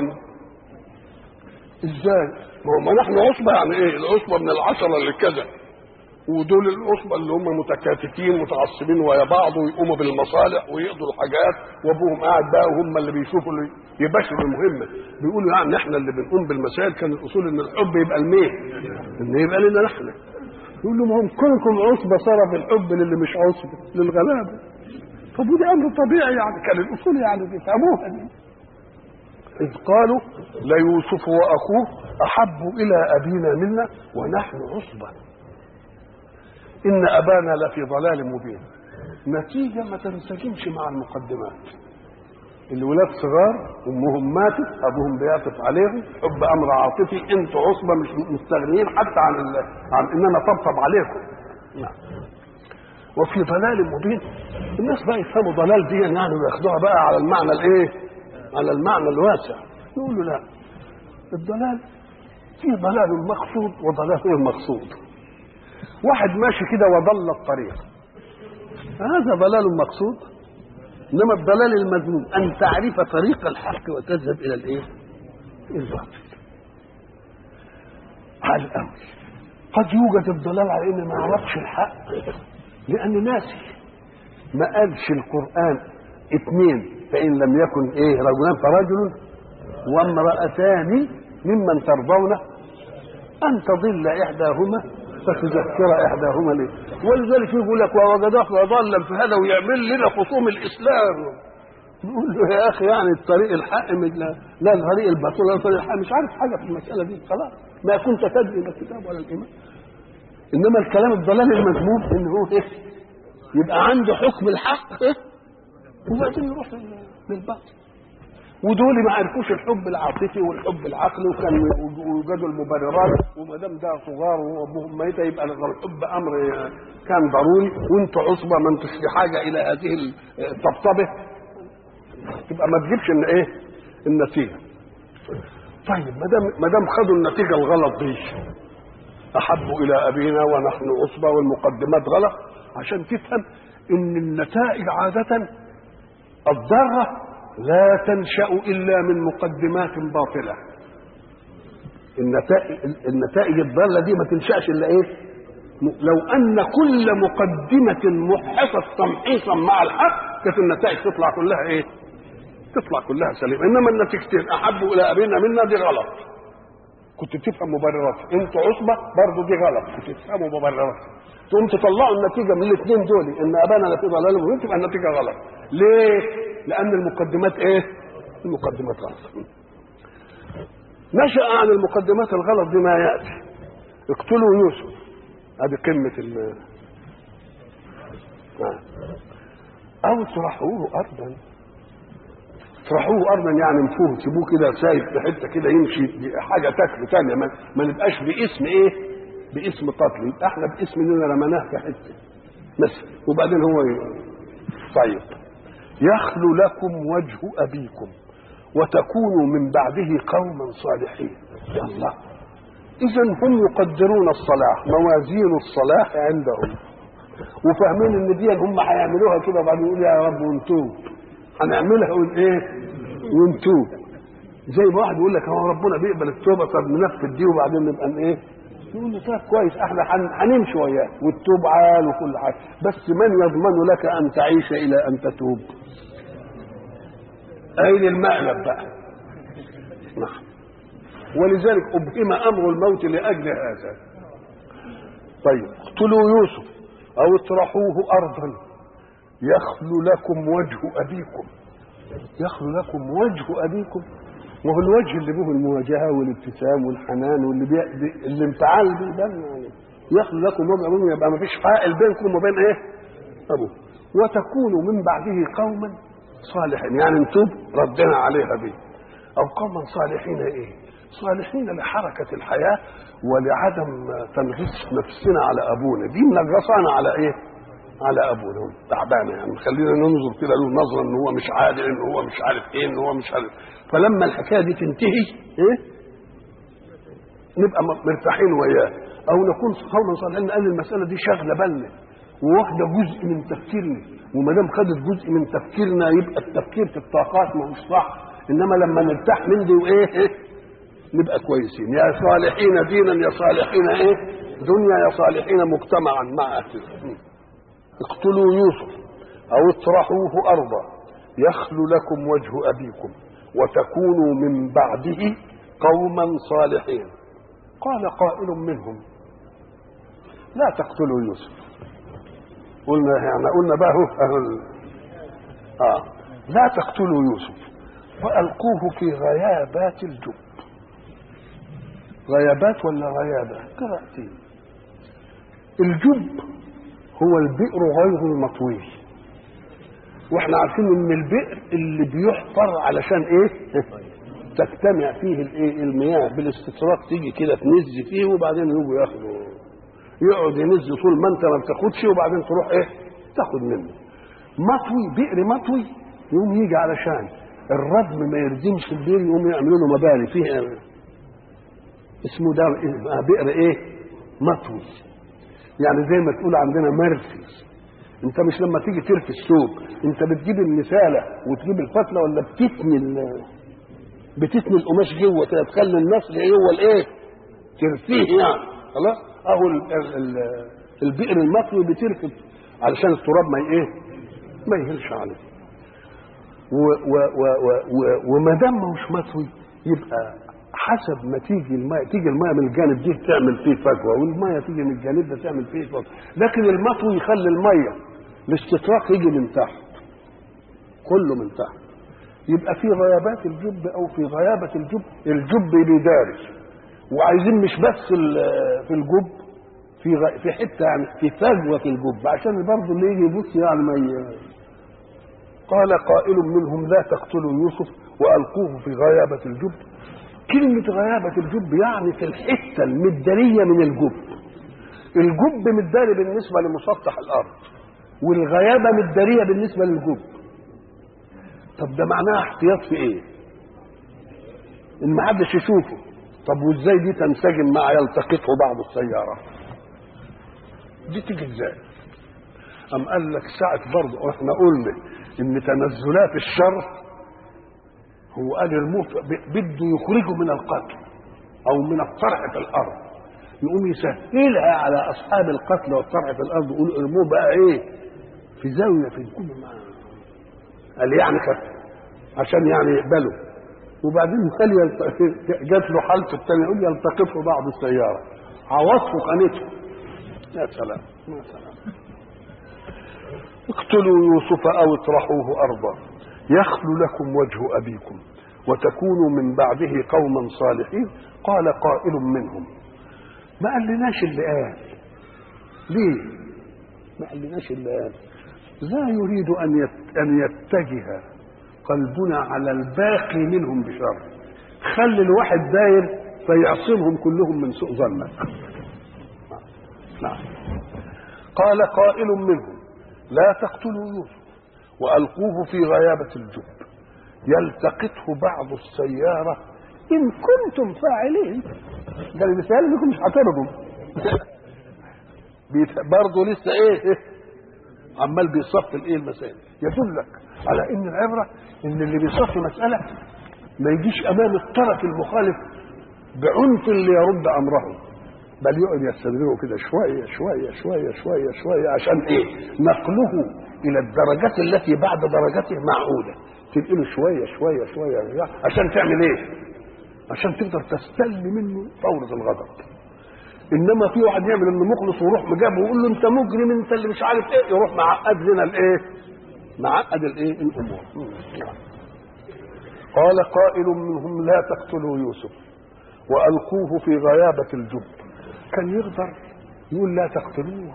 ازاي ما هو نحن عصبه يعني ايه العصبه من العشره اللي كذا ودول العصبه اللي هم متكاتفين متعصبين ويا بعض ويقوموا بالمصالح ويقضوا الحاجات وابوهم قاعد بقى وهم اللي بيشوفوا اللي يباشروا المهمه بيقولوا يعني احنا اللي بنقوم بالمسائل كان الاصول ان الحب يبقى لمين؟ ان يبقى لنا نحن يقول لهم هم كلكم عصبه صرف الحب للي مش عصبه للغلابه طب ودي امر طبيعي يعني كان الاصول يعني بيفهموها دي إذ قالوا ليوسف وأخوه أحب إلى أبينا منا ونحن عصبة إن أبانا لفي ضلال مبين نتيجة ما تنسجمش مع المقدمات الولاد صغار امهم ماتت ابوهم بيعطف عليهم حب امر عاطفي انتوا عصبه مش مستغنيين حتى عن ال... عن ان انا طبطب عليكم نعم وفي ضلال مبين الناس بقى يفهموا ضلال دي يعني وياخدوها بقى على المعنى الايه؟ على المعنى الواسع يقولوا لا الضلال في ضلال مقصود وضلال غير مقصود واحد ماشي كده وضل الطريق هذا ضلال مقصود انما الضلال المذموم ان تعرف طريق الحق وتذهب الى الايه؟ الباطل على الامر قد يوجد الضلال على ان ما يعرفش الحق لان ناسي ما قالش القران اثنين فان لم يكن ايه رجلان فرجل وامراتان ممن ترضون ان تضل احداهما فتذكر احداهما ليه ولذلك يقول لك ووجداه ضالا في هذا ويعمل لنا خصوم الاسلام نقول له يا اخي يعني الطريق الحق لا لا الطريق الباطل ولا الطريق الحق مش عارف حاجه في المساله دي خلاص ما كنت تدري لا الكتاب ولا الايمان انما الكلام الضلال المذموم ان هو ايه يبقى عنده حكم الحق إيه؟ وبعدين يروح للباطل ودول ما عرفوش الحب العاطفي والحب العقلي وكان يوجدوا المبررات وما دام ده صغار وابوهم ميت يبقى الحب امر كان ضروري وانتوا عصبه ما انتوش بحاجه الى هذه الطبطبه تبقى ما تجيبش ان ايه النتيجه طيب ما دام ما دام خدوا النتيجه الغلط دي احبوا الى ابينا ونحن عصبه والمقدمات غلط عشان تفهم ان النتائج عاده الضاره لا تنشا الا من مقدمات باطله النتائج النتائج الضاله دي ما تنشاش الا ايه لو ان كل مقدمه محصت تمحيصا مع الحق كانت النتائج تطلع كلها ايه تطلع كلها سليمه انما النتيجتين احبوا الى ابينا منا دي غلط كنت بتفهم مبررات انتوا عصبه برضه دي غلط كنت تفهموا مبررات تقوم تطلعوا النتيجه من الاثنين دول ان ابانا لفي ضلال مبين تبقى النتيجه غلط ليه؟ لان المقدمات ايه؟ المقدمات غلط نشا عن المقدمات الغلط بما ياتي اقتلوا يوسف هذه قمه ال او اطرحوه ارضا اطرحوه ارضا يعني انفوه سيبوه كده سايب في حته كده يمشي حاجه تاكله ثانيه ما, ما نبقاش باسم ايه؟ باسم قتل يبقى احنا باسم اننا رميناه في حته مثلا وبعدين هو ي- طيب يخلو لكم وجه ابيكم وتكونوا من بعده قوما صالحين يا الله اذا هم يقدرون الصلاح موازين الصلاح عندهم وفاهمين ان دي هم هيعملوها كده وبعدين يقولوا يا رب ونتوب هنعملها وايه ونتوب زي ما واحد يقول لك هو ربنا بيقبل التوبه طب ننفذ دي وبعدين نبقى ايه يقول له طيب كويس احنا هن- هنمشي وياه والتوب عال وكل حاجه بس من يضمن لك ان تعيش الى ان تتوب اين المقلب بقى نعم ولذلك ابهم امر الموت لاجل هذا طيب اقتلوا يوسف او اطرحوه ارضا يخلو لكم وجه ابيكم يخلو لكم وجه ابيكم وهو الوجه اللي به المواجهه والابتسام والحنان واللي بي... بي... الانفعال بيبان يعني يخلو لكم وجه ابيكم يبقى ما فيش حائل بينكم وبين ايه؟ ابوه وتكونوا من بعده قوما صالحين يعني نتوب ردنا عليها به او قوما صالحين ايه؟ صالحين لحركه الحياه ولعدم تنغيص نفسنا على ابونا دي منغصانا على ايه؟ على ابونا تعبانه يعني خلينا ننظر كده له نظره ان هو مش عادل ان هو مش عارف ايه ان هو مش عارف فلما الحكايه دي تنتهي ايه؟ نبقى م- مرتاحين وياه او نكون قوما صالحين قال المساله دي شاغله بالنا وواخده جزء من تفكيرنا وما دام خدت جزء من تفكيرنا يبقى التفكير في الطاقات ما هوش صح انما لما نرتاح من دي وايه إيه؟ نبقى كويسين يا صالحين دينا يا صالحين ايه دنيا يا صالحين مجتمعا مع أهله. اقتلوا يوسف او اطرحوه ارضا يخلو لكم وجه ابيكم وتكونوا من بعده قوما صالحين قال قائل منهم لا تقتلوا يوسف قلنا يعني قلنا بقى هو أهل آه لا تقتلوا يوسف والقوه في غيابات الجب غيابات ولا غيابه قراءتين الجب هو البئر غير المطوي واحنا عارفين ان البئر اللي بيحفر علشان ايه تجتمع فيه الايه المياه بالاستطراق تيجي كده تنز فيه وبعدين يجوا ياخدوا يقعد ينز طول ما انت ما بتاخدش وبعدين تروح ايه تاخد منه مطوي بئر مطوي يقوم يجي علشان الردم ما يردمش البئر يقوم يعملوا له مباني فيه اسمه ده بئر ايه مطوي يعني زي ما تقول عندنا مرفي انت مش لما تيجي ترفي الثوب انت بتجيب المساله وتجيب الفتله ولا بتتني ال- بتتني القماش جوه كده تخلي النسل جوه الايه ترفيه يعني خلاص اهو ال- ال- ال- البئر المطوي بترفي علشان التراب ما ايه ما يهلش عليه و- و- و- و- و- وما دام ما هوش مطوي يبقى حسب ما تيجي الماء تيجي الماء من الجانب دي تعمل فيه فجوه والماء تيجي من الجانب ده تعمل فيه فجوه لكن المطوي يخلي الميه الاستطراق يجي من تحت كله من تحت يبقى في غيابات الجب او في غيابه الجب الجب بيدارس وعايزين مش بس ال- في الجب في غ... في حته يعني في فجوه في الجب عشان برضه اللي يجي يبص يعني ما ي... قال قائل منهم لا تقتلوا يوسف والقوه في غيابه الجب كلمه غيابه الجب يعني في الحته المداريه من الجب الجب مداري بالنسبه لمسطح الارض والغيابه مداريه بالنسبه للجب طب ده معناها احتياط في ايه ان ما حدش يشوفه طب وازاي دي تنسجم مع يلتقطه بعض السياره دي تيجي ازاي ام قال لك ساعه برضه احنا قلنا ان تنزلات الشر هو قال الموت ب- بده يخرجه من القتل او من الطرح في الارض يقوم يسهلها على اصحاب القتل والطرح في الارض يقول ارموه بقى ايه في زاويه في الكل معاه قال يعني خف عشان يعني يقبله وبعدين قال يلت- جات له حالته الثانيه يقول يلتقطه بعض السياره عوضته قنته يا سلام يا سلام اقتلوا يوسف او اطرحوه ارضا يخلو لكم وجه ابيكم وتكونوا من بعده قوما صالحين قال قائل منهم ما قالناش اللي قال ليه ما قالناش اللي قال لا يريد ان يت- ان يتجه قلبنا على الباقي منهم بشر خلي الواحد داير فيعصمهم كلهم من سوء ظنك نعم قال قائل منهم لا تقتلوا يوسف والقوه في غيابه الجب يلتقطه بعض السياره ان كنتم فاعلين ده اللي بيسال انكم مش هترضوا بيت- برضه لسه ايه عمال بيصفي الايه المسائل يدلك على ان العبره ان اللي بيصفي مساله ما يجيش امام الطرف المخالف بعنف اللي يرد امره بل يقعد يستدرجه كده شويه شويه شويه شويه شويه عشان ايه؟ نقله الى الدرجات التي بعد درجته معقوله تنقله شويه شويه شويه عشان تعمل ايه؟ عشان تقدر تستل منه فورة الغضب انما في واحد يعمل انه مخلص ويروح مجابه ويقول له انت مجرم انت اللي مش عارف ايه يروح معقد لنا الايه؟ معقد الايه؟ الامور قال قائل منهم لا تقتلوا يوسف والقوه في غيابه الجب كان يقدر يقول لا تقتلوه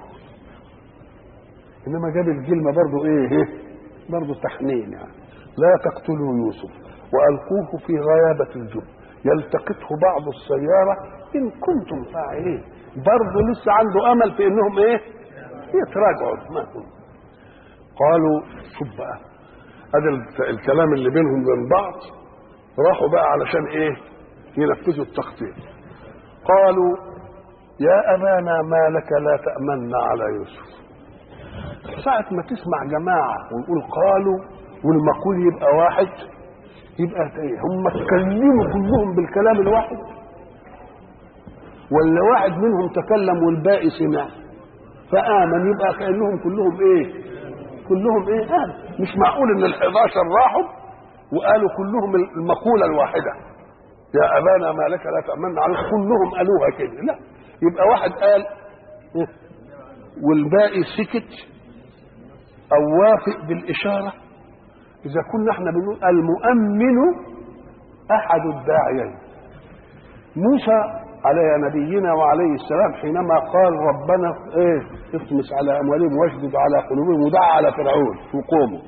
انما جاب الكلمه برضه ايه برضه تحنين يعني لا تقتلوا يوسف والقوه في غيابه الجب يلتقطه بعض السياره ان كنتم فاعلين برضه لسه عنده امل في انهم ايه يتراجعوا ما هم. قالوا شوف بقى هذا الت- الكلام اللي بينهم وبين بعض راحوا بقى علشان ايه ينفذوا التخطيط قالوا يا أبانا ما لك لا تأمنا على يوسف ساعة ما تسمع جماعة ويقول قالوا والمقول يبقى واحد يبقى ايه هم اتكلموا كلهم بالكلام الواحد ولا واحد منهم تكلم والباقي سمع فآمن يبقى كأنهم كلهم ايه كلهم ايه آمن مش معقول ان الحداشر راحوا وقالوا كلهم المقولة الواحدة يا أبانا ما لك لا تأمنا على كلهم قالوها كده لا يبقى واحد قال إيه؟ والباقي سكت أو وافق بالإشارة إذا كنا احنا بنقول المؤمن أحد الداعيين موسى على نبينا وعليه السلام حينما قال ربنا ايه اطمس على اموالهم واشدد على قلوبهم ودعا على فرعون وقوموا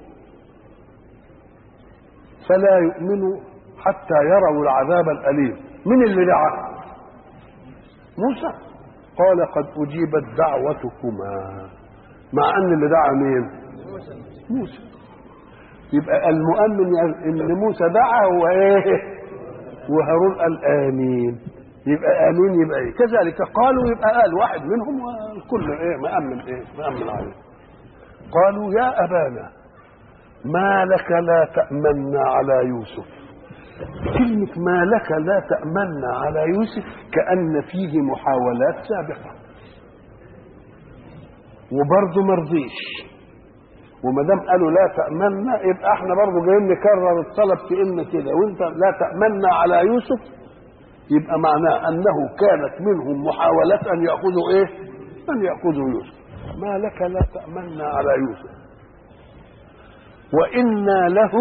فلا يؤمنوا حتى يروا العذاب الاليم من اللي دعا موسى قال قد اجيبت دعوتكما مع ان اللي دعا مين موسى يبقى المؤمن ان موسى دعا هو ايه وهارون قال امين يبقى امين يبقى ايه كذلك قالوا يبقى قال واحد منهم والكل ايه مامن ايه مامن عليه قالوا يا ابانا ما لك لا تامنا على يوسف كلمة ما لك لا تأمنا على يوسف كأن فيه محاولات سابقة وبرضه مرضيش وما دام قالوا لا تأمنا يبقى احنا برضه جايين نكرر الطلب في ان كده وانت لا تأمنا على يوسف يبقى معناه انه كانت منهم محاولات ان ياخذوا ايه؟ ان ياخذوا يوسف. ما لك لا تامنا على يوسف. وانا له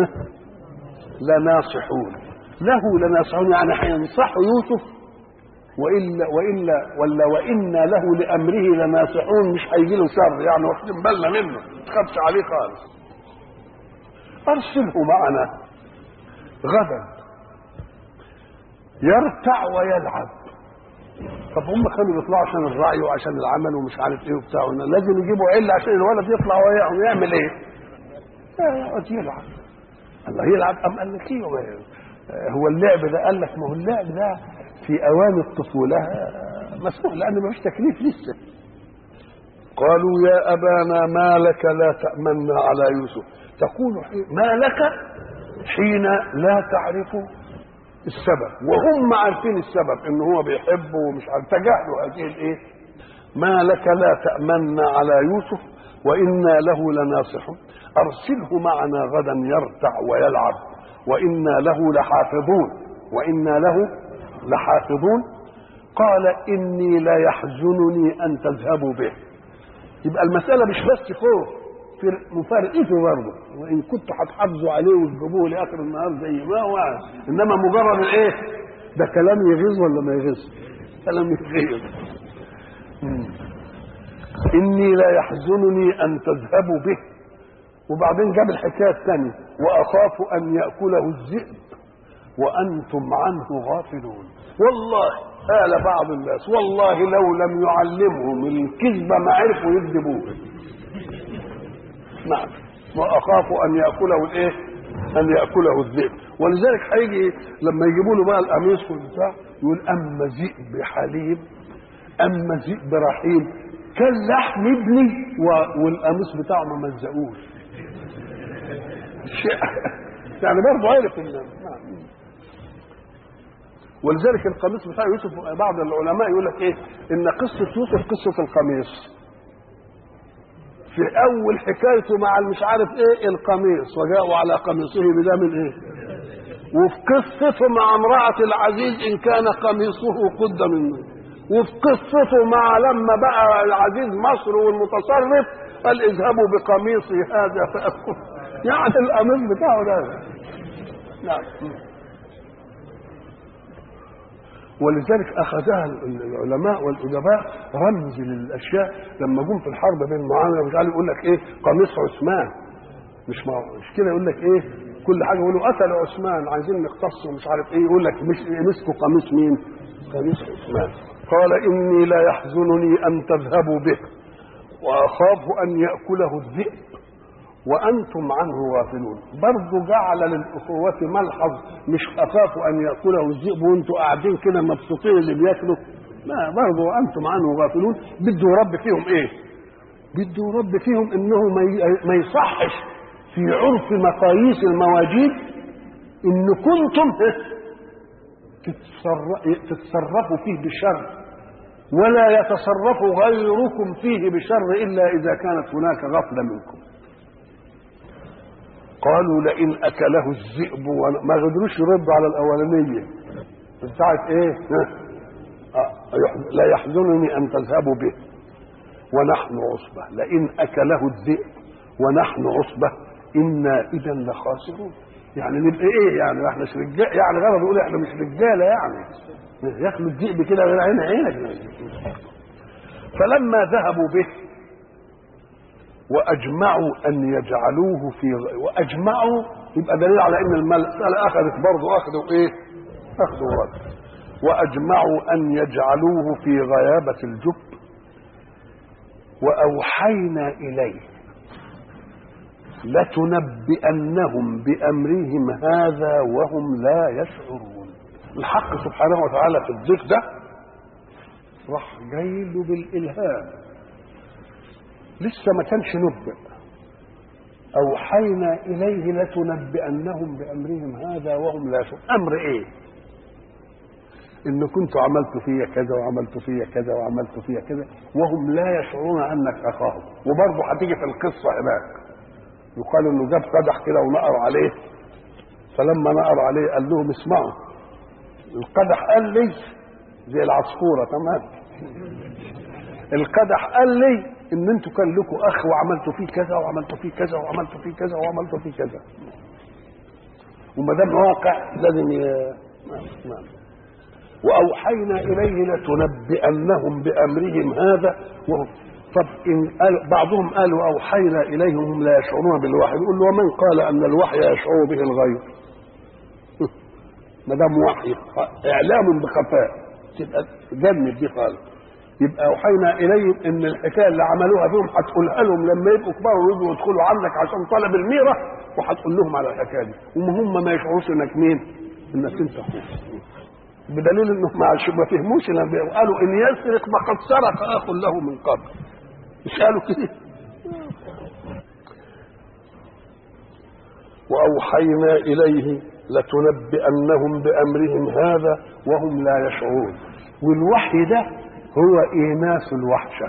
لناصحون. له لناصحون يعني هينصحوا يوسف والا والا ولا وانا له لامره لناصحون مش هيجي له شر يعني واخدين بالنا منه ما تخافش عليه خالص. ارسله معنا غدا يرتع ويلعب طب هم كانوا بيطلعوا عشان الرعي وعشان العمل ومش عارف ايه وبتاع لازم يجيبوا عله عشان الولد يطلع وياهم ويعمل ايه؟ يقعد يلعب الله يلعب ام قال لك ايه هو اللعب ده قال لك ما هو اللعب ده في اوان الطفوله مسموح لان ما فيش تكليف لسه قالوا يا ابانا ما لك لا تامنا على يوسف تقول حين ما لك حين لا تعرف السبب وهم عارفين السبب ان هو بيحبه ومش عارف تجاهلوا هذه الايه ما لك لا تأمنا على يوسف وإنا له لناصحون أرسله معنا غدا يرتع ويلعب وإنا له لحافظون وإنا له لحافظون قال إني لا يحزنني أن تذهبوا به يبقى المسألة مش بس خوف في مفارقته برضه وان كنت هتحافظوا عليه وتجيبوه لاخر النهار زي ما هو انما مجرد الايه ده كلام يغيظ ولا ما يغيظ كلام يغيظ اني لا يحزنني ان تذهبوا به وبعدين جاب الحكايه الثانيه واخاف ان ياكله الذئب وانتم عنه غافلون والله قال بعض الناس والله لو لم يعلمهم الكذبه ما عرفوا يكذبوه نعم واخاف ان ياكله الايه ان ياكله الذئب ولذلك هيجي لما يجيبوا له بقى القميص والبتاع يقول اما ذئب حليب اما ذئب رحيم كان لحم ابني و- والقميص بتاعه ما مزقوش شيء- يعني برضه عرف ان نعم. ولذلك القميص بتاع يوسف بعض العلماء يقول لك ايه ان قصه يوسف قصه القميص في اول حكايته مع المش عارف ايه القميص وجاءوا على قميصه بدم ايه وفي قصته مع امرأة العزيز إن كان قميصه قد منه وفي قصته مع لما بقى العزيز مصر والمتصرف قال اذهبوا بقميصي هذا فأكون يعني القميص بتاعه ده نعم ولذلك اخذها العلماء والادباء رمز للاشياء لما جم في الحرب بين معاويه مش عارف يقول لك ايه قميص عثمان مش مع... مش كده يقول لك ايه كل حاجه يقولوا قتلوا عثمان عايزين نختص ومش عارف ايه يقول لك مش مسكوا قميص مين؟ قميص عثمان قال اني لا يحزنني ان تذهبوا به واخاف ان ياكله الذئب وانتم عنه غافلون برضه جعل للاخوه ملحظ مش اخاف ان ياكله الذئب وانتم قاعدين كده مبسوطين اللي بياكلوا لا برضه انتم عنه غافلون بده يربي فيهم ايه بده يربي فيهم انه ما ي- ما يصحش في عرف مقاييس المواجيد ان كنتم تتصر- تتصرفوا فيه بشر ولا يتصرف غيركم فيه بشر الا اذا كانت هناك غفله منكم قالوا لئن اكله الذئب ون- ما قدروش يردوا على الاولانيه بتاعت ايه ها؟ آه، يح- لا يحزنني ان تذهبوا به ونحن عصبه لئن اكله الذئب ونحن عصبه انا اذا لخاسرون يعني نبقى ايه يعني احنا مش رجال يعني غلط يقول احنا مش رجاله يعني ياكلوا الذئب كده غير عين عينك فلما ذهبوا به واجمعوا ان يجعلوه في غ... واجمعوا يبقى دليل على ان المساله اخذت برضه اخذوا ايه؟ اخذوا رد واجمعوا ان يجعلوه في غيابه الجب واوحينا اليه لتنبئنهم بامرهم هذا وهم لا يشعرون الحق سبحانه وتعالى في الضيف ده راح جاي له بالالهام لسه ما كانش نبئ اوحينا اليه لتنبئنهم بامرهم هذا وهم لا يشعرون امر ايه ان كنت عملت فيا كذا وعملت فيا كذا وعملت فيا كذا وهم لا يشعرون انك اخاهم وبرضه هتيجي في القصه هناك يقال انه جاب قدح كده ونقر عليه فلما نقر عليه قال لهم اسمعوا القدح قال لي زي العصفوره تمام القدح قال لي ان انتوا كان لكم اخ وعملتوا فيه كذا وعملتوا فيه كذا وعملتوا فيه كذا وعملتوا فيه كذا وما دام واقع لازم ي... نعم نعم واوحينا اليه لتنبئنهم بامرهم هذا وهم طب ان قال بعضهم قالوا اوحينا اليهم هم لا يشعرون بالوحي يقول له ومن قال ان الوحي يشعر به الغير ما دام وحي اعلام بخفاء تبقى جنب دي خالص يبقى اوحينا اليهم ان الحكايه اللي عملوها فيهم هتقولها لهم لما يبقوا كبار ويجوا يدخلوا عندك عشان طلب الميره وهتقول لهم على الحكايه دي وهم ما يشعروش انك مين؟ انك انت اخوه بدليل انهم ما عش- ما فهموش لما قالوا ان يسرق فقد سرق اخ له من قبل مش قالوا كده واوحينا اليه لتنبئنهم بامرهم هذا وهم لا يشعرون والوحي ده هو ايناس الوحشه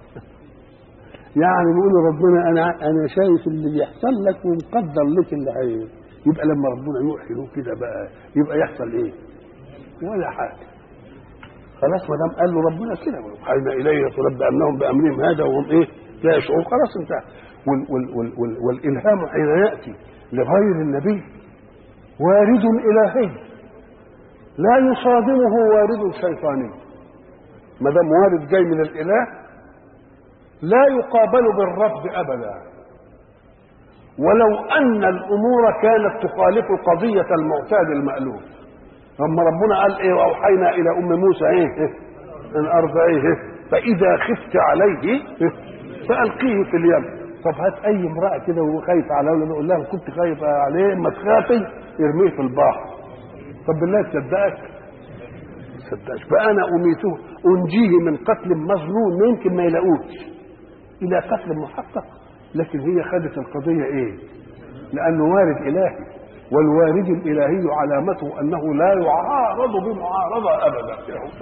يعني بيقول ربنا انا انا شايف اللي بيحصل لك ومقدر لك اللي هي يبقى لما ربنا يوحي له كده بقى يبقى يحصل ايه؟ ولا حاجه خلاص ما دام قال له ربنا كده اوحينا اليه لتنبئنهم بامرهم هذا وهم ايه؟ لا يشعرون خلاص انتهى وال وال وال وال والالهام حين ياتي لغير النبي وارد الهي لا يصادمه وارد شيطاني ما دام وارد جاي من الاله لا يقابل بالرفض ابدا ولو ان الامور كانت تخالف قضيه المعتاد المالوف اما ربنا قال ايه واوحينا الى ام موسى ايه, إيه؟ ان ارضعيه إيه؟ فاذا خفت عليه إيه؟ فالقيه في اليم طب هات اي امراه كده وهو خايف على اولاد يقول لها كنت خايف عليه ما تخافي ارميه في البحر طب بالله تصدقك تصدقش بقى انا اميته انجيه من قتل مظنون يمكن ما يلاقوش الى قتل محقق لكن هي خدت القضيه ايه لانه وارد الهي والوارد الالهي علامته انه لا يعارض بمعارضه ابدا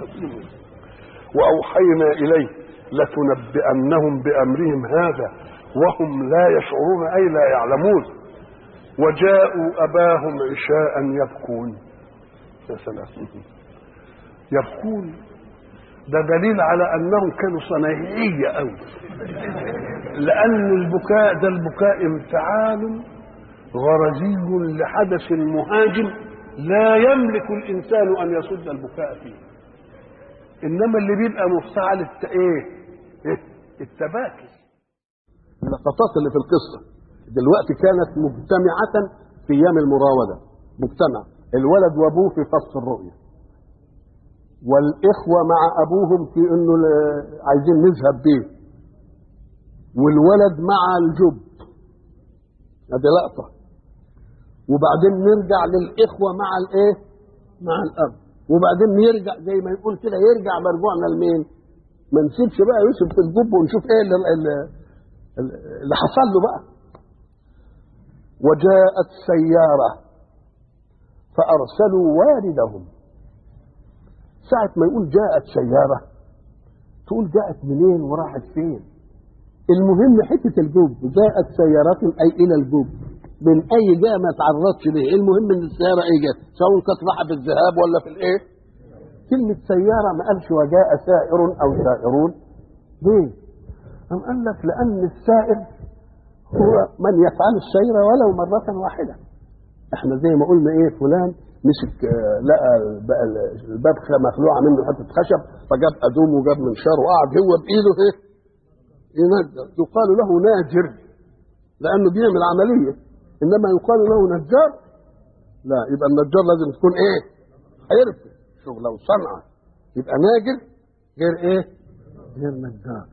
واوحينا اليه لتنبئنهم بامرهم هذا وهم لا يشعرون اي لا يعلمون وجاءوا اباهم عشاء يبكون يا سلام يبكون ده دليل على انهم كانوا صنايعيه قوي لان البكاء ده البكاء انفعال غرزي لحدث مهاجم لا يملك الانسان ان يصد البكاء فيه انما اللي بيبقى مفتعل الت... ايه إيه؟ التباكي اللقطات اللي في القصه دلوقتي كانت مجتمعه في ايام المراوده مجتمع الولد وابوه في فصل الرؤيه والاخوه مع ابوهم في انه عايزين نذهب بيه والولد مع الجب ادي لقطه وبعدين نرجع للاخوه مع الايه مع الاب وبعدين يرجع زي ما يقول كده يرجع مرجوعنا لمين ما نسيبش بقى يوسف في الجب ونشوف ايه اللي, اللي حصل له بقى وجاءت سياره فارسلوا واردهم ساعة ما يقول جاءت سيارة تقول جاءت منين وراحت فين المهم حتة الجوب جاءت سيارة أي إلى الجوب من أي جهة ما تعرضش ليه المهم إن السيارة إيه جت سواء كانت رايحة في الذهاب ولا في الإيه كلمة سيارة ما قالش وجاء سائر أو سائرون ليه؟ أم قال لك لأن السائر هو من يفعل السير ولو مرة واحدة احنا زي ما قلنا ايه فلان مسك لقى الباب مخلوعه منه حته خشب فجاب ادوم وجاب منشار وقعد هو بايده ايه ينجر يقال له ناجر لانه بيعمل عمليه انما يقال له نجار لا يبقى النجار لازم تكون ايه حرفه شغله وصنعه يبقى ناجر غير ايه غير نجار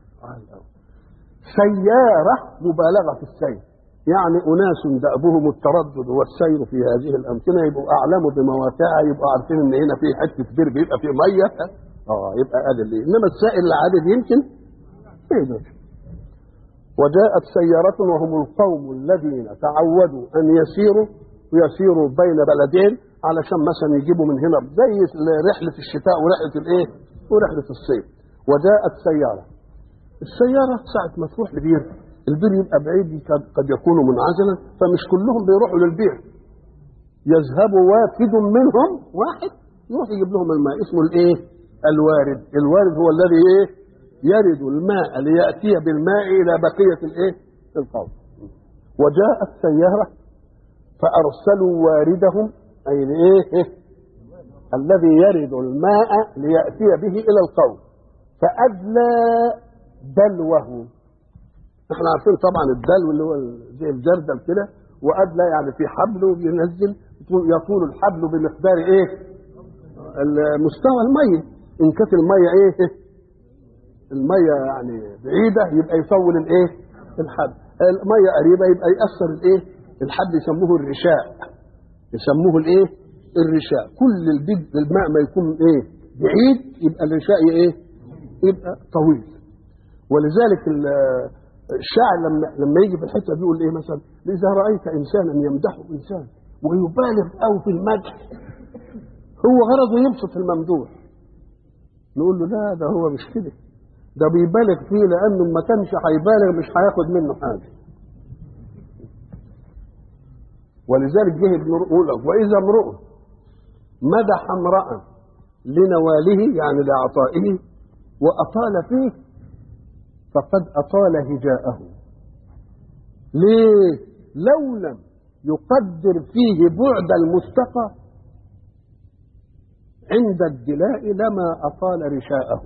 سياره مبالغه في السير يعني أناس دأبهم التردد والسير في هذه الأمكنة يبقوا أعلموا بمواقعها يبقوا عارفين إن هنا في حتة بير بيبقى فيه مية اه يبقى قادر ليه إنما السائل العادي يمكن ما يقدرش وجاءت سيارة وهم القوم الذين تعودوا أن يسيروا ويسيروا بين بلدين علشان مثلا يجيبوا من هنا زي رحلة الشتاء ورحلة الإيه؟ ورحلة الصيف وجاءت سيارة السيارة ساعة ما تروح لبير البير يبقى بعيد قد يكون منعزلا فمش كلهم بيروحوا للبير يذهب وافد منهم واحد يروح يجيب لهم الماء اسمه الايه الوارد الوارد هو الذي ايه يرد الماء لياتي بالماء الى بقيه الايه القوم وجاءت سياره فارسلوا واردهم اي الايه إيه؟ الذي يرد الماء لياتي به الى القوم فادلى دلوه احنا عارفين طبعا الدلو اللي هو زي الجردل كده وادلى يعني في حبل وبينزل يطول الحبل بمقدار ايه؟ مستوى الميه ان كانت الميه ايه؟ الميه يعني بعيده يبقى يطول الايه؟ الحبل الميه قريبه يبقى ياثر الايه؟ الحبل يسموه الرشاء يسموه الايه؟ الرشاء كل البيت الماء ما يكون ايه؟ بعيد يبقى الرشاء ايه؟ يبقى طويل ولذلك الشاعر لما لما يجي في الحته دي يقول ايه مثلا اذا رايت انسانا يمدحه انسان ويبالغ قوي في المدح هو غرضه يبسط الممدوح نقول له لا ده هو مش كده ده بيبالغ فيه لانه ما كانش هيبالغ مش هياخد منه حاجه ولذلك جه ابن يقول واذا امرؤ مدح امرأ لنواله يعني لعطائه واطال فيه فقد أطال هجاءه ليه لو لم يقدر فيه بعد المستقى عند الدلاء لما أطال رشاءه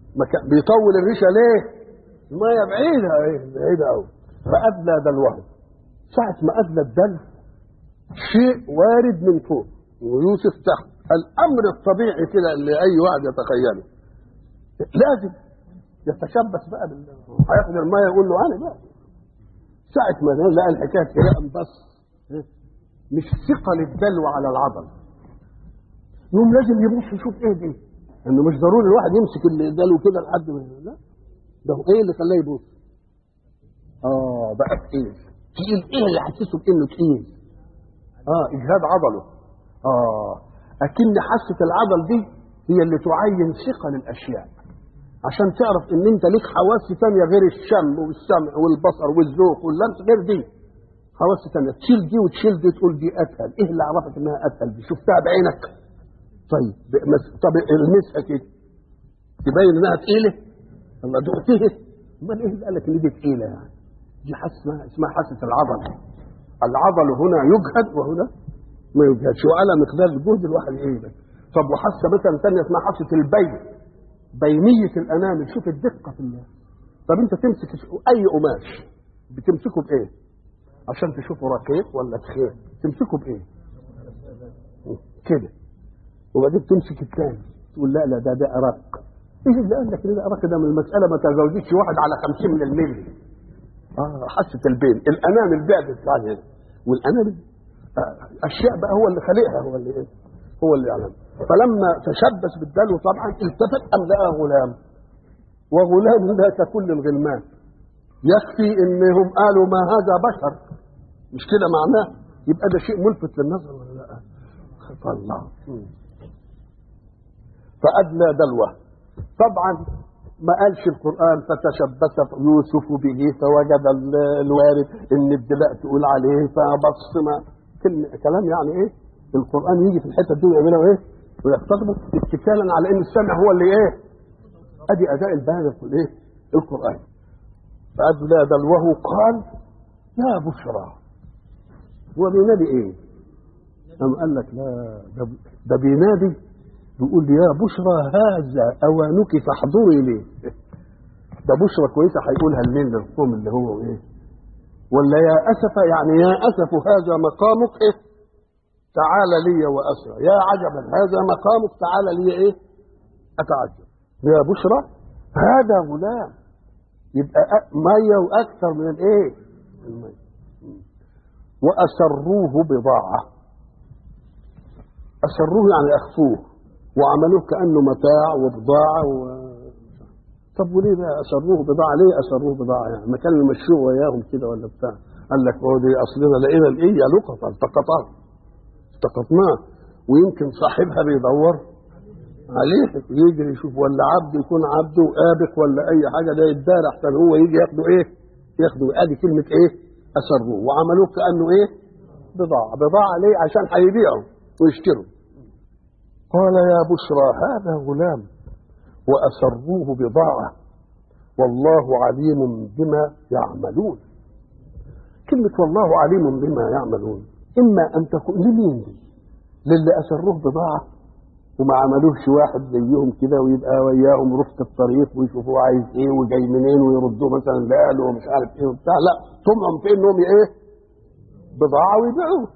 بيطول الرشا ليه المية بعيدة بعيدة أوي فأدلى دلوه ساعة ما أدلى الدل شيء وارد من فوق ويوسف تحت الأمر الطبيعي كده اللي أي واحد يتخيله لازم يتشبث بقى بال هياخد المية يقول له أنا بقى ساعة ما لقى الحكاية كده قام بس مش ثقة للدلو على العضل يوم لازم يبص يشوف ايه دي انه مش ضروري الواحد يمسك الدلو كده لحد ما لا ده هو ايه اللي خلاه يبص اه بقى تقيل تقيل ايه اللي حسسه بانه تقيل اه اجهاد عضله اه اكن حاسه العضل دي هي اللي تعين ثقه للاشياء عشان تعرف ان انت ليك حواس ثانيه غير الشم والسمع والبصر والذوق واللمس غير دي حواس ثانيه تشيل دي وتشيل دي تقول دي اسهل ايه اللي عرفك انها اسهل دي شفتها بعينك طيب بمس- طب المسها كده تبين انها تقيله الله دقتها امال ايه اللي قال لك ان دي تقيله يعني دي حاسه اسمها حاسه العضل العضل هنا يجهد وهنا ما يجهدش وعلى مقدار الجهد الواحد ايه ده طب وحاسه مثلا ثانيه اسمها حاسه البين بينيه الانامل شوف الدقه في الله طب انت تمسك اي قماش بتمسكه بايه عشان تشوفه رقيق ولا تخين تمسكه بايه كده وبعدين تمسك الثاني تقول لا لا ده ده ارق ايه اللي قال لك إن ده ارق ده من المساله ما تزوجتش واحد على 50 من الملي اه حاسه البين الانامل بعدت عليه والانامل آه، اشياء بقى هو اللي خالقها هو اللي ايه هو اللي يعلم فلما تشبث بالدلو طبعا التفت ام لقى غلام وغلام لا ككل الغلمان يكفي انهم قالوا ما هذا بشر مش كده معناه يبقى ده شيء ملفت للنظر ولا لا الله فأدلى دلوه طبعا ما قالش القرآن فتشبث يوسف به فوجد ال- الوارد ان الدلاء تقول عليه فبص ما كلمة كلام يعني ايه القرآن يجي في الحتة دي ويعملها ايه ويقتضب اتكالا على ان السمع هو اللي ايه ادي اداء البالغ في الايه القرآن فأدلى دلوه قال يا بشرى هو بينادي ايه أم قال لك لا ده, ده بينادي بيقول لي يا بشرى هذا اوانك فاحضري ليه ده بشرى كويسه هيقولها لمين للقوم اللي هو ايه ولا يا اسف يعني يا اسف هذا مقامك ايه تعال لي واسرى يا عجبا هذا مقامك تعال لي ايه اتعجب يا بشرى هذا غلام يبقى أ- ميه واكثر من الايه الميه واسروه بضاعه اسروه يعني اخفوه وعملوه كانه متاع وبضاعه و... طب وليه بقى اسروه بضاعه ليه اسروه بضاعه يعني ما كانوا يمشوه وياهم كده ولا بتاع قال لك هو دي اصلنا لقينا الايه لقطه التقطها التقطناه ويمكن صاحبها بيدور عليه يجري يشوف ولا عبد يكون عبده وآبق ولا اي حاجه ده يتدار احسن هو يجي ياخده ايه ياخده ادي كلمه ايه اسروه وعملوه كانه ايه بضاعه بضاعه ليه عشان هيبيعوا ويشتروا قال يا بشرى هذا غلام وأسروه بضاعة والله عليم بما يعملون كلمة والله عليم بما يعملون إما أن تكون لمين دي للي أسروه بضاعة وما عملوش واحد زيهم كده ويبقى وياهم رفق الطريق ويشوفوه عايز ايه وجاي منين ويردوه مثلا لأهله ومش عارف ايه وبتاع لا طمعهم في انهم ايه بضاعة ويبيعوه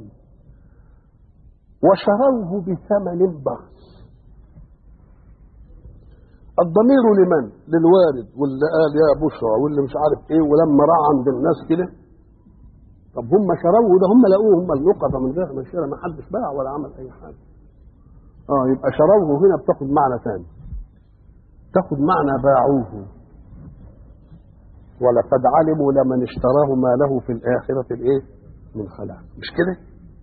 وشروه بثمن بخس الضمير لمن للوارد واللي قال يا بشرى واللي مش عارف ايه ولما راح عند الناس كده طب هم شروه ده هم لقوه هم اللقطه من غير ما شرى ما حدش باع ولا عمل اي حاجه اه يبقى شروه هنا بتاخد معنى ثاني تاخد معنى باعوه ولقد علموا لمن اشتراه ما له في الآخرة الايه من خلاق مش كده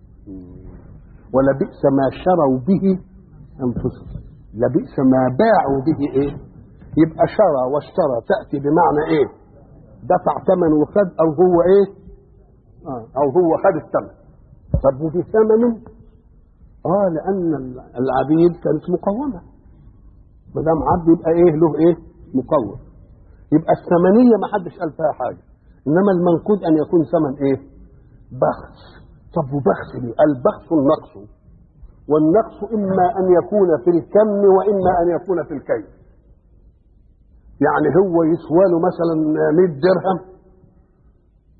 ولبئس ما شروا به أنفسهم لبئس ما باعوا به ايه يبقى شرى واشترى تأتي بمعنى ايه دفع ثمن وخد او هو ايه آه او هو خد الثمن طب وفي ثمن اه لان العبيد كانت مقومه ما دام عبد يبقى ايه له ايه مقوم يبقى الثمنيه ما حدش قال فيها حاجه انما المنقود ان يكون ثمن ايه بخس طب وبخس ليه البخس النقص والنقص اما ان يكون في الكم واما ان يكون في الكيف يعني هو يسوى له مثلا 100 درهم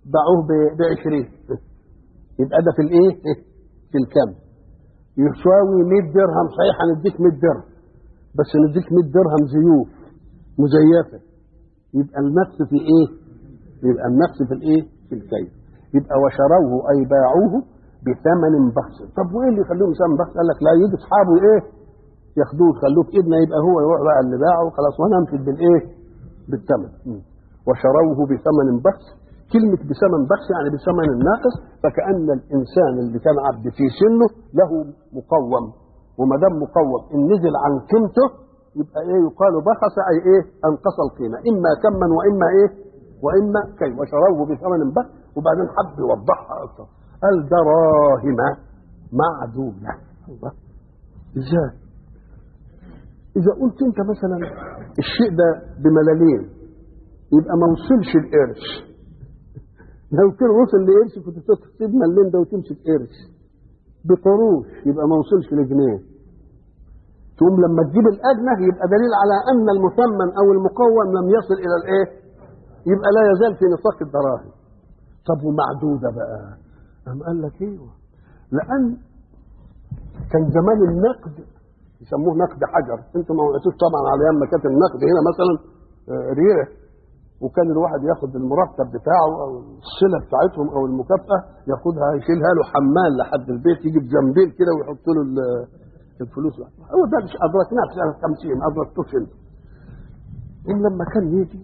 باعوه ب 20 يبقى ده في الايه؟ في الكم يساوي 100 درهم صحيح هنديك 100 درهم بس نديك 100 درهم زيوف مزيفه يبقى النفس في ايه؟ يبقى النفس في الايه؟ في الكيل يبقى وشروه اي باعوه بثمن بخس طب وايه اللي يخليهم ثمن بخس؟ قال لك لا يجي اصحابه ايه؟ ياخدوه يخلوه في ايدنا يبقى هو يروح بقى اللي باعه وخلاص وانا امسك بالايه؟ بالثمن وشروه بثمن بخس كلمة بثمن بخس يعني بثمن ناقص فكأن الإنسان اللي كان عبد في سنه له مقوم وما دام مقوم إن نزل عن قيمته يبقى إيه يقال بخس أي إيه أنقص القيمة إما كما وإما إيه وإما كي وشروه بثمن بخس وبعدين حب يوضحها أكثر قال دراهم معدودة الله إزاي؟ إذا قلت أنت مثلا الشيء ده بملالين يبقى ما وصلش القرش لو كان وصل لقرش كنت تسيب ملين ده وتمسك قرش بقروش يبقى ما وصلش لجنيه تقوم لما تجيب الأدنى يبقى دليل على أن المثمن أو المقوم لم يصل إلى الإيه؟ يبقى لا يزال في نطاق الدراهم طب ومعدودة بقى أم قال لك ايوه لأن كان زمان النقد يسموه نقد حجر انتوا ما وقعتوش طبعا على ايام ما كانت النقد هنا مثلا آه، ريح وكان الواحد ياخد المرتب بتاعه او الصله بتاعتهم او المكافاه ياخدها يشيلها له حمال لحد البيت يجيب جنبين كده ويحط له ال- الفلوس هو ده مش ادركناه في سنه 50 ادركتوش انت ان لما كان يجي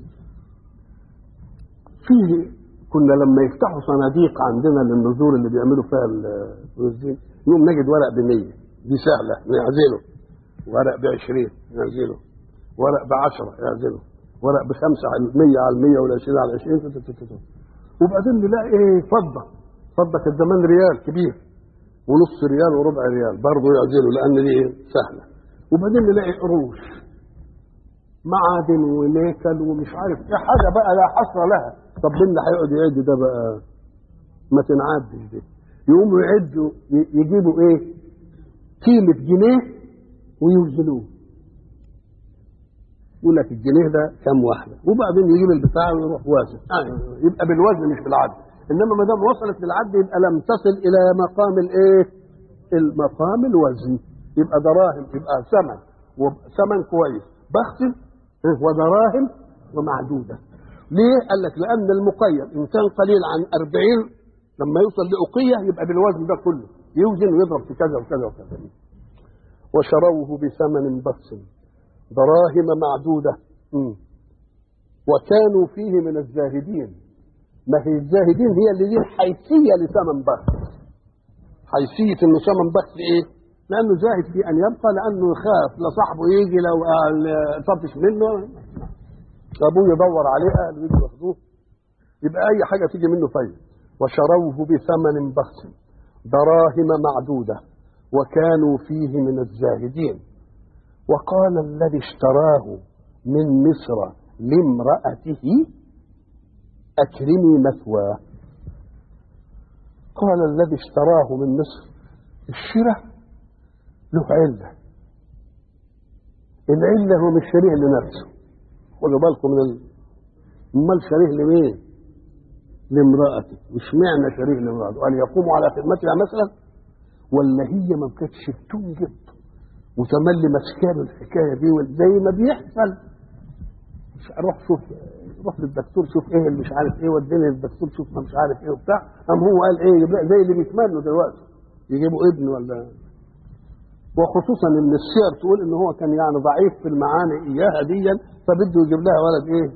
فيه كنا لما يفتحوا صناديق عندنا للنذور اللي بيعملوا فيها الفلوس دي يوم نجد ورق ب 100 دي سهله نعزله ورق ب 20 نعزله ورق ب 10 نعزله ورق بخمسة على المية على المية والعشرين على العشرين تت- تت- تت. وبعدين نلاقي ايه فضة فضة كانت زمان ريال كبير ونص ريال وربع ريال برضه يعزلوا لأن دي ايه سهلة وبعدين نلاقي قروش معادن ونيكل ومش عارف ايه حاجة بقى لا حصر لها طب مين اللي هيقعد يعد ده بقى ما تنعدش دي يقوموا يعدوا ي- يجيبوا ايه قيمة جنيه ويوزنوه يقول لك الجنيه ده كام واحده وبعدين يجيب البتاع ويروح وازن آه يبقى بالوزن مش بالعد انما ما دام وصلت للعد يبقى لم تصل الى مقام الايه المقام الوزن يبقى دراهم يبقى ثمن وثمن كويس بخس إيه؟ ودراهم ومعدوده ليه؟ قال لك لان المقيم ان كان قليل عن 40 لما يوصل لأقية يبقى بالوزن ده كله يوزن ويضرب في كذا وكذا وكذا وشروه بثمن بخس دراهم معدودة مم. وكانوا فيه من الزاهدين ما هي الزاهدين هي اللي دي حيثية لثمن بخس حيثية انه ثمن بخس ايه لانه زاهد في ان يبقى لانه يخاف لصاحبه يجي لو قال طفش منه ابوه يدور عليه اهله يجي ياخدوه يبقى اي حاجة تيجي منه طيب وشروه بثمن بخس دراهم معدودة وكانوا فيه من الزاهدين وقال الذي اشتراه من مصر لامرأته أكرمي مثواه قال الذي اشتراه من مصر الشراء له علة العلة هو مش شريه لنفسه خدوا بالكم من ال... امال شريه لمين؟ لامرأته مش معنى شريه لامرأته أن يقوم على خدمتها مثلا ولا هي ما كانتش بتنجب وتملي مسكان الحكايه دي زي ما بيحصل مش روح شوف روح للدكتور شوف ايه اللي مش عارف ايه وديني للدكتور شوف ما مش عارف ايه وبتاع قام هو قال ايه يبقى زي اللي بيتمنوا دلوقتي يجيبوا ابن ولا وخصوصا ان السير تقول ان هو كان يعني ضعيف في المعاني اياها ديا فبده يجيب لها ولد ايه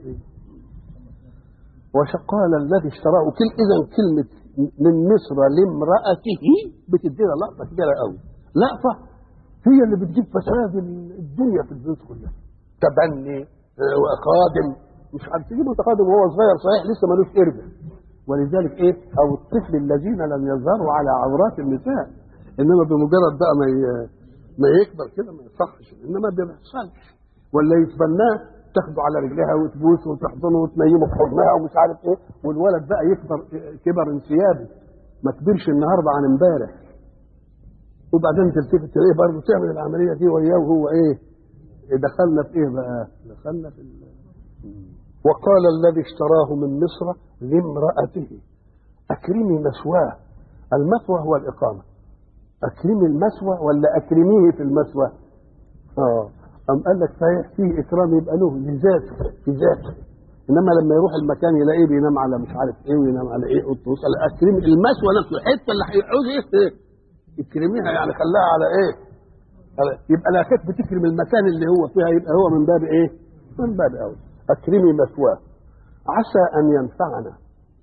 وقال الذي اشتراه كل اذا كلمه من مصر لامراته بتدينا لقطه كبيره قوي لقطه هي اللي بتجيب فساد الدنيا في البيوت كلها تبني آه، وخادم مش عارف تجيبه تقادم وهو صغير صحيح لسه ملوش قربة ولذلك ايه او الطفل الذين لم يظهروا على عورات النساء انما بمجرد بقى ما ي- ما يكبر كده ما يصحش انما ما بيحصلش ولا يتبناه تاخده على رجلها وتبوسه وتحضنه وتنيمه في حضنها ومش عارف ايه والولد بقى يكبر كبر انسيابي ما كبرش النهارده عن امبارح وبعدين تلتفت تلاقيه برضه تعمل العمليه دي وياه وهو ايه دخلنا في ايه بقى دخلنا في ال... وقال الذي اشتراه من مصر لامرأته أكرمي مثواه المثوى هو الإقامة أكرمي المثوى ولا أكرميه في المثوى آه أم قال لك صحيح فيه إكرام يبقى له لذاته في ذاته إنما لما يروح المكان يلاقيه بينام على مش عارف إيه وينام على إيه قال أكرمي المثوى نفسه الحتة اللي هيعوز إيه إيه اكرميها يعني خلاها على إيه على يبقى لا كانت بتكرم المكان اللي هو فيها يبقى هو من باب إيه من باب أول أكرمي مثواه عسى أن ينفعنا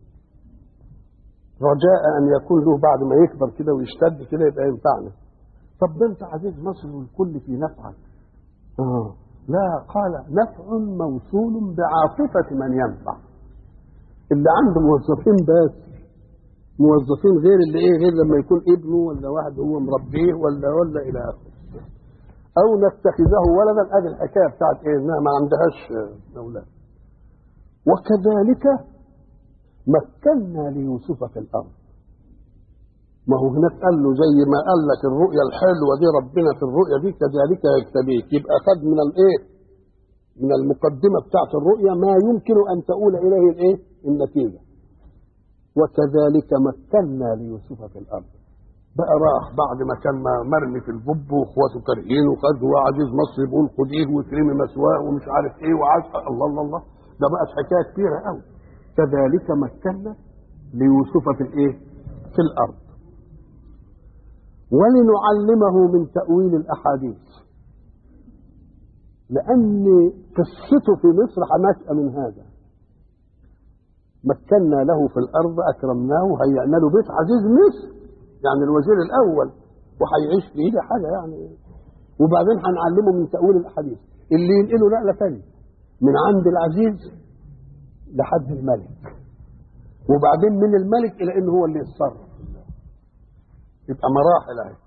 رجاء ان يكون له بعد ما يكبر كده ويشتد كده يبقى ينفعنا طب ده انت عزيز مصر والكل في نفعك آه. لا قال نفع موصول بعاطفة من ينفع اللي عنده موظفين بس موظفين غير اللي ايه غير لما يكون ابنه ولا واحد هو مربيه ولا ولا الى اخره او نتخذه ولدا ادي الحكايه بتاعت ايه انها ما عندهاش اولاد وكذلك مكنا ليوسف في الارض ما هو هناك قال له زي ما قال لك الرؤيا الحلوه دي ربنا في الرؤيا دي كذلك يجتبيك يبقى خد من الايه من المقدمه بتاعت الرؤيا ما يمكن ان تؤول اليه الايه النتيجه وكذلك مكنا ليوسف في الارض بقى راح بعد ما كان مرمي في البب واخواته كارهين وخد عزيز مصر بيقول خديه واكرمي مثواه ومش عارف ايه وعاش الله الله الله ده بقت حكايه كبيره قوي كذلك مكنا ليوسف في الايه في الارض ولنعلمه من تاويل الاحاديث لان قصته في مصر نشأ من هذا مكنا له في الارض اكرمناه وهيئنا له بيت عزيز مصر يعني الوزير الاول وهيعيش فيه ده حاجه يعني وبعدين هنعلمه من تاويل الاحاديث اللي ينقله نقله ثانيه من عند العزيز لحد الملك وبعدين من الملك الى انه هو اللي يتصرف يبقى مراحل اهي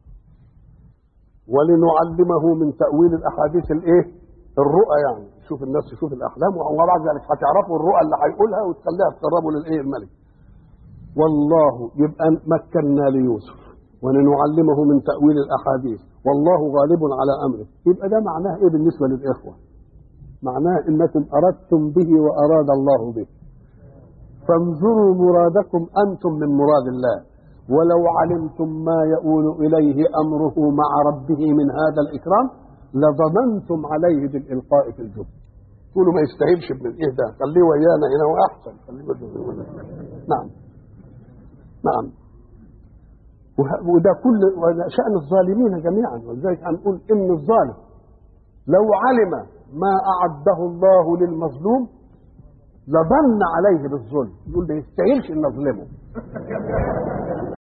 ولنعلمه من تاويل الاحاديث الايه الرؤى يعني شوف الناس تشوف الاحلام وبعد ذلك هتعرفوا الرؤى اللي هيقولها وتخليها تقربوا للايه الملك والله يبقى مكنا ليوسف ولنعلمه من تاويل الاحاديث والله غالب على امره يبقى ده معناه ايه بالنسبه للاخوه معناه انكم اردتم به واراد الله به فانظروا مرادكم انتم من مراد الله ولو علمتم ما يؤول اليه امره مع ربه من هذا الاكرام لضمنتم عليه بالالقاء في الجب تقولوا ما يستاهلش ابن الايه ده خليه ويانا هنا واحسن خليه نعم نعم وده كل وده شان الظالمين جميعا ولذلك هنقول ان الظالم لو علم ما اعده الله للمظلوم لظن عليه بالظلم يقول ده يستاهلش ان اظلمه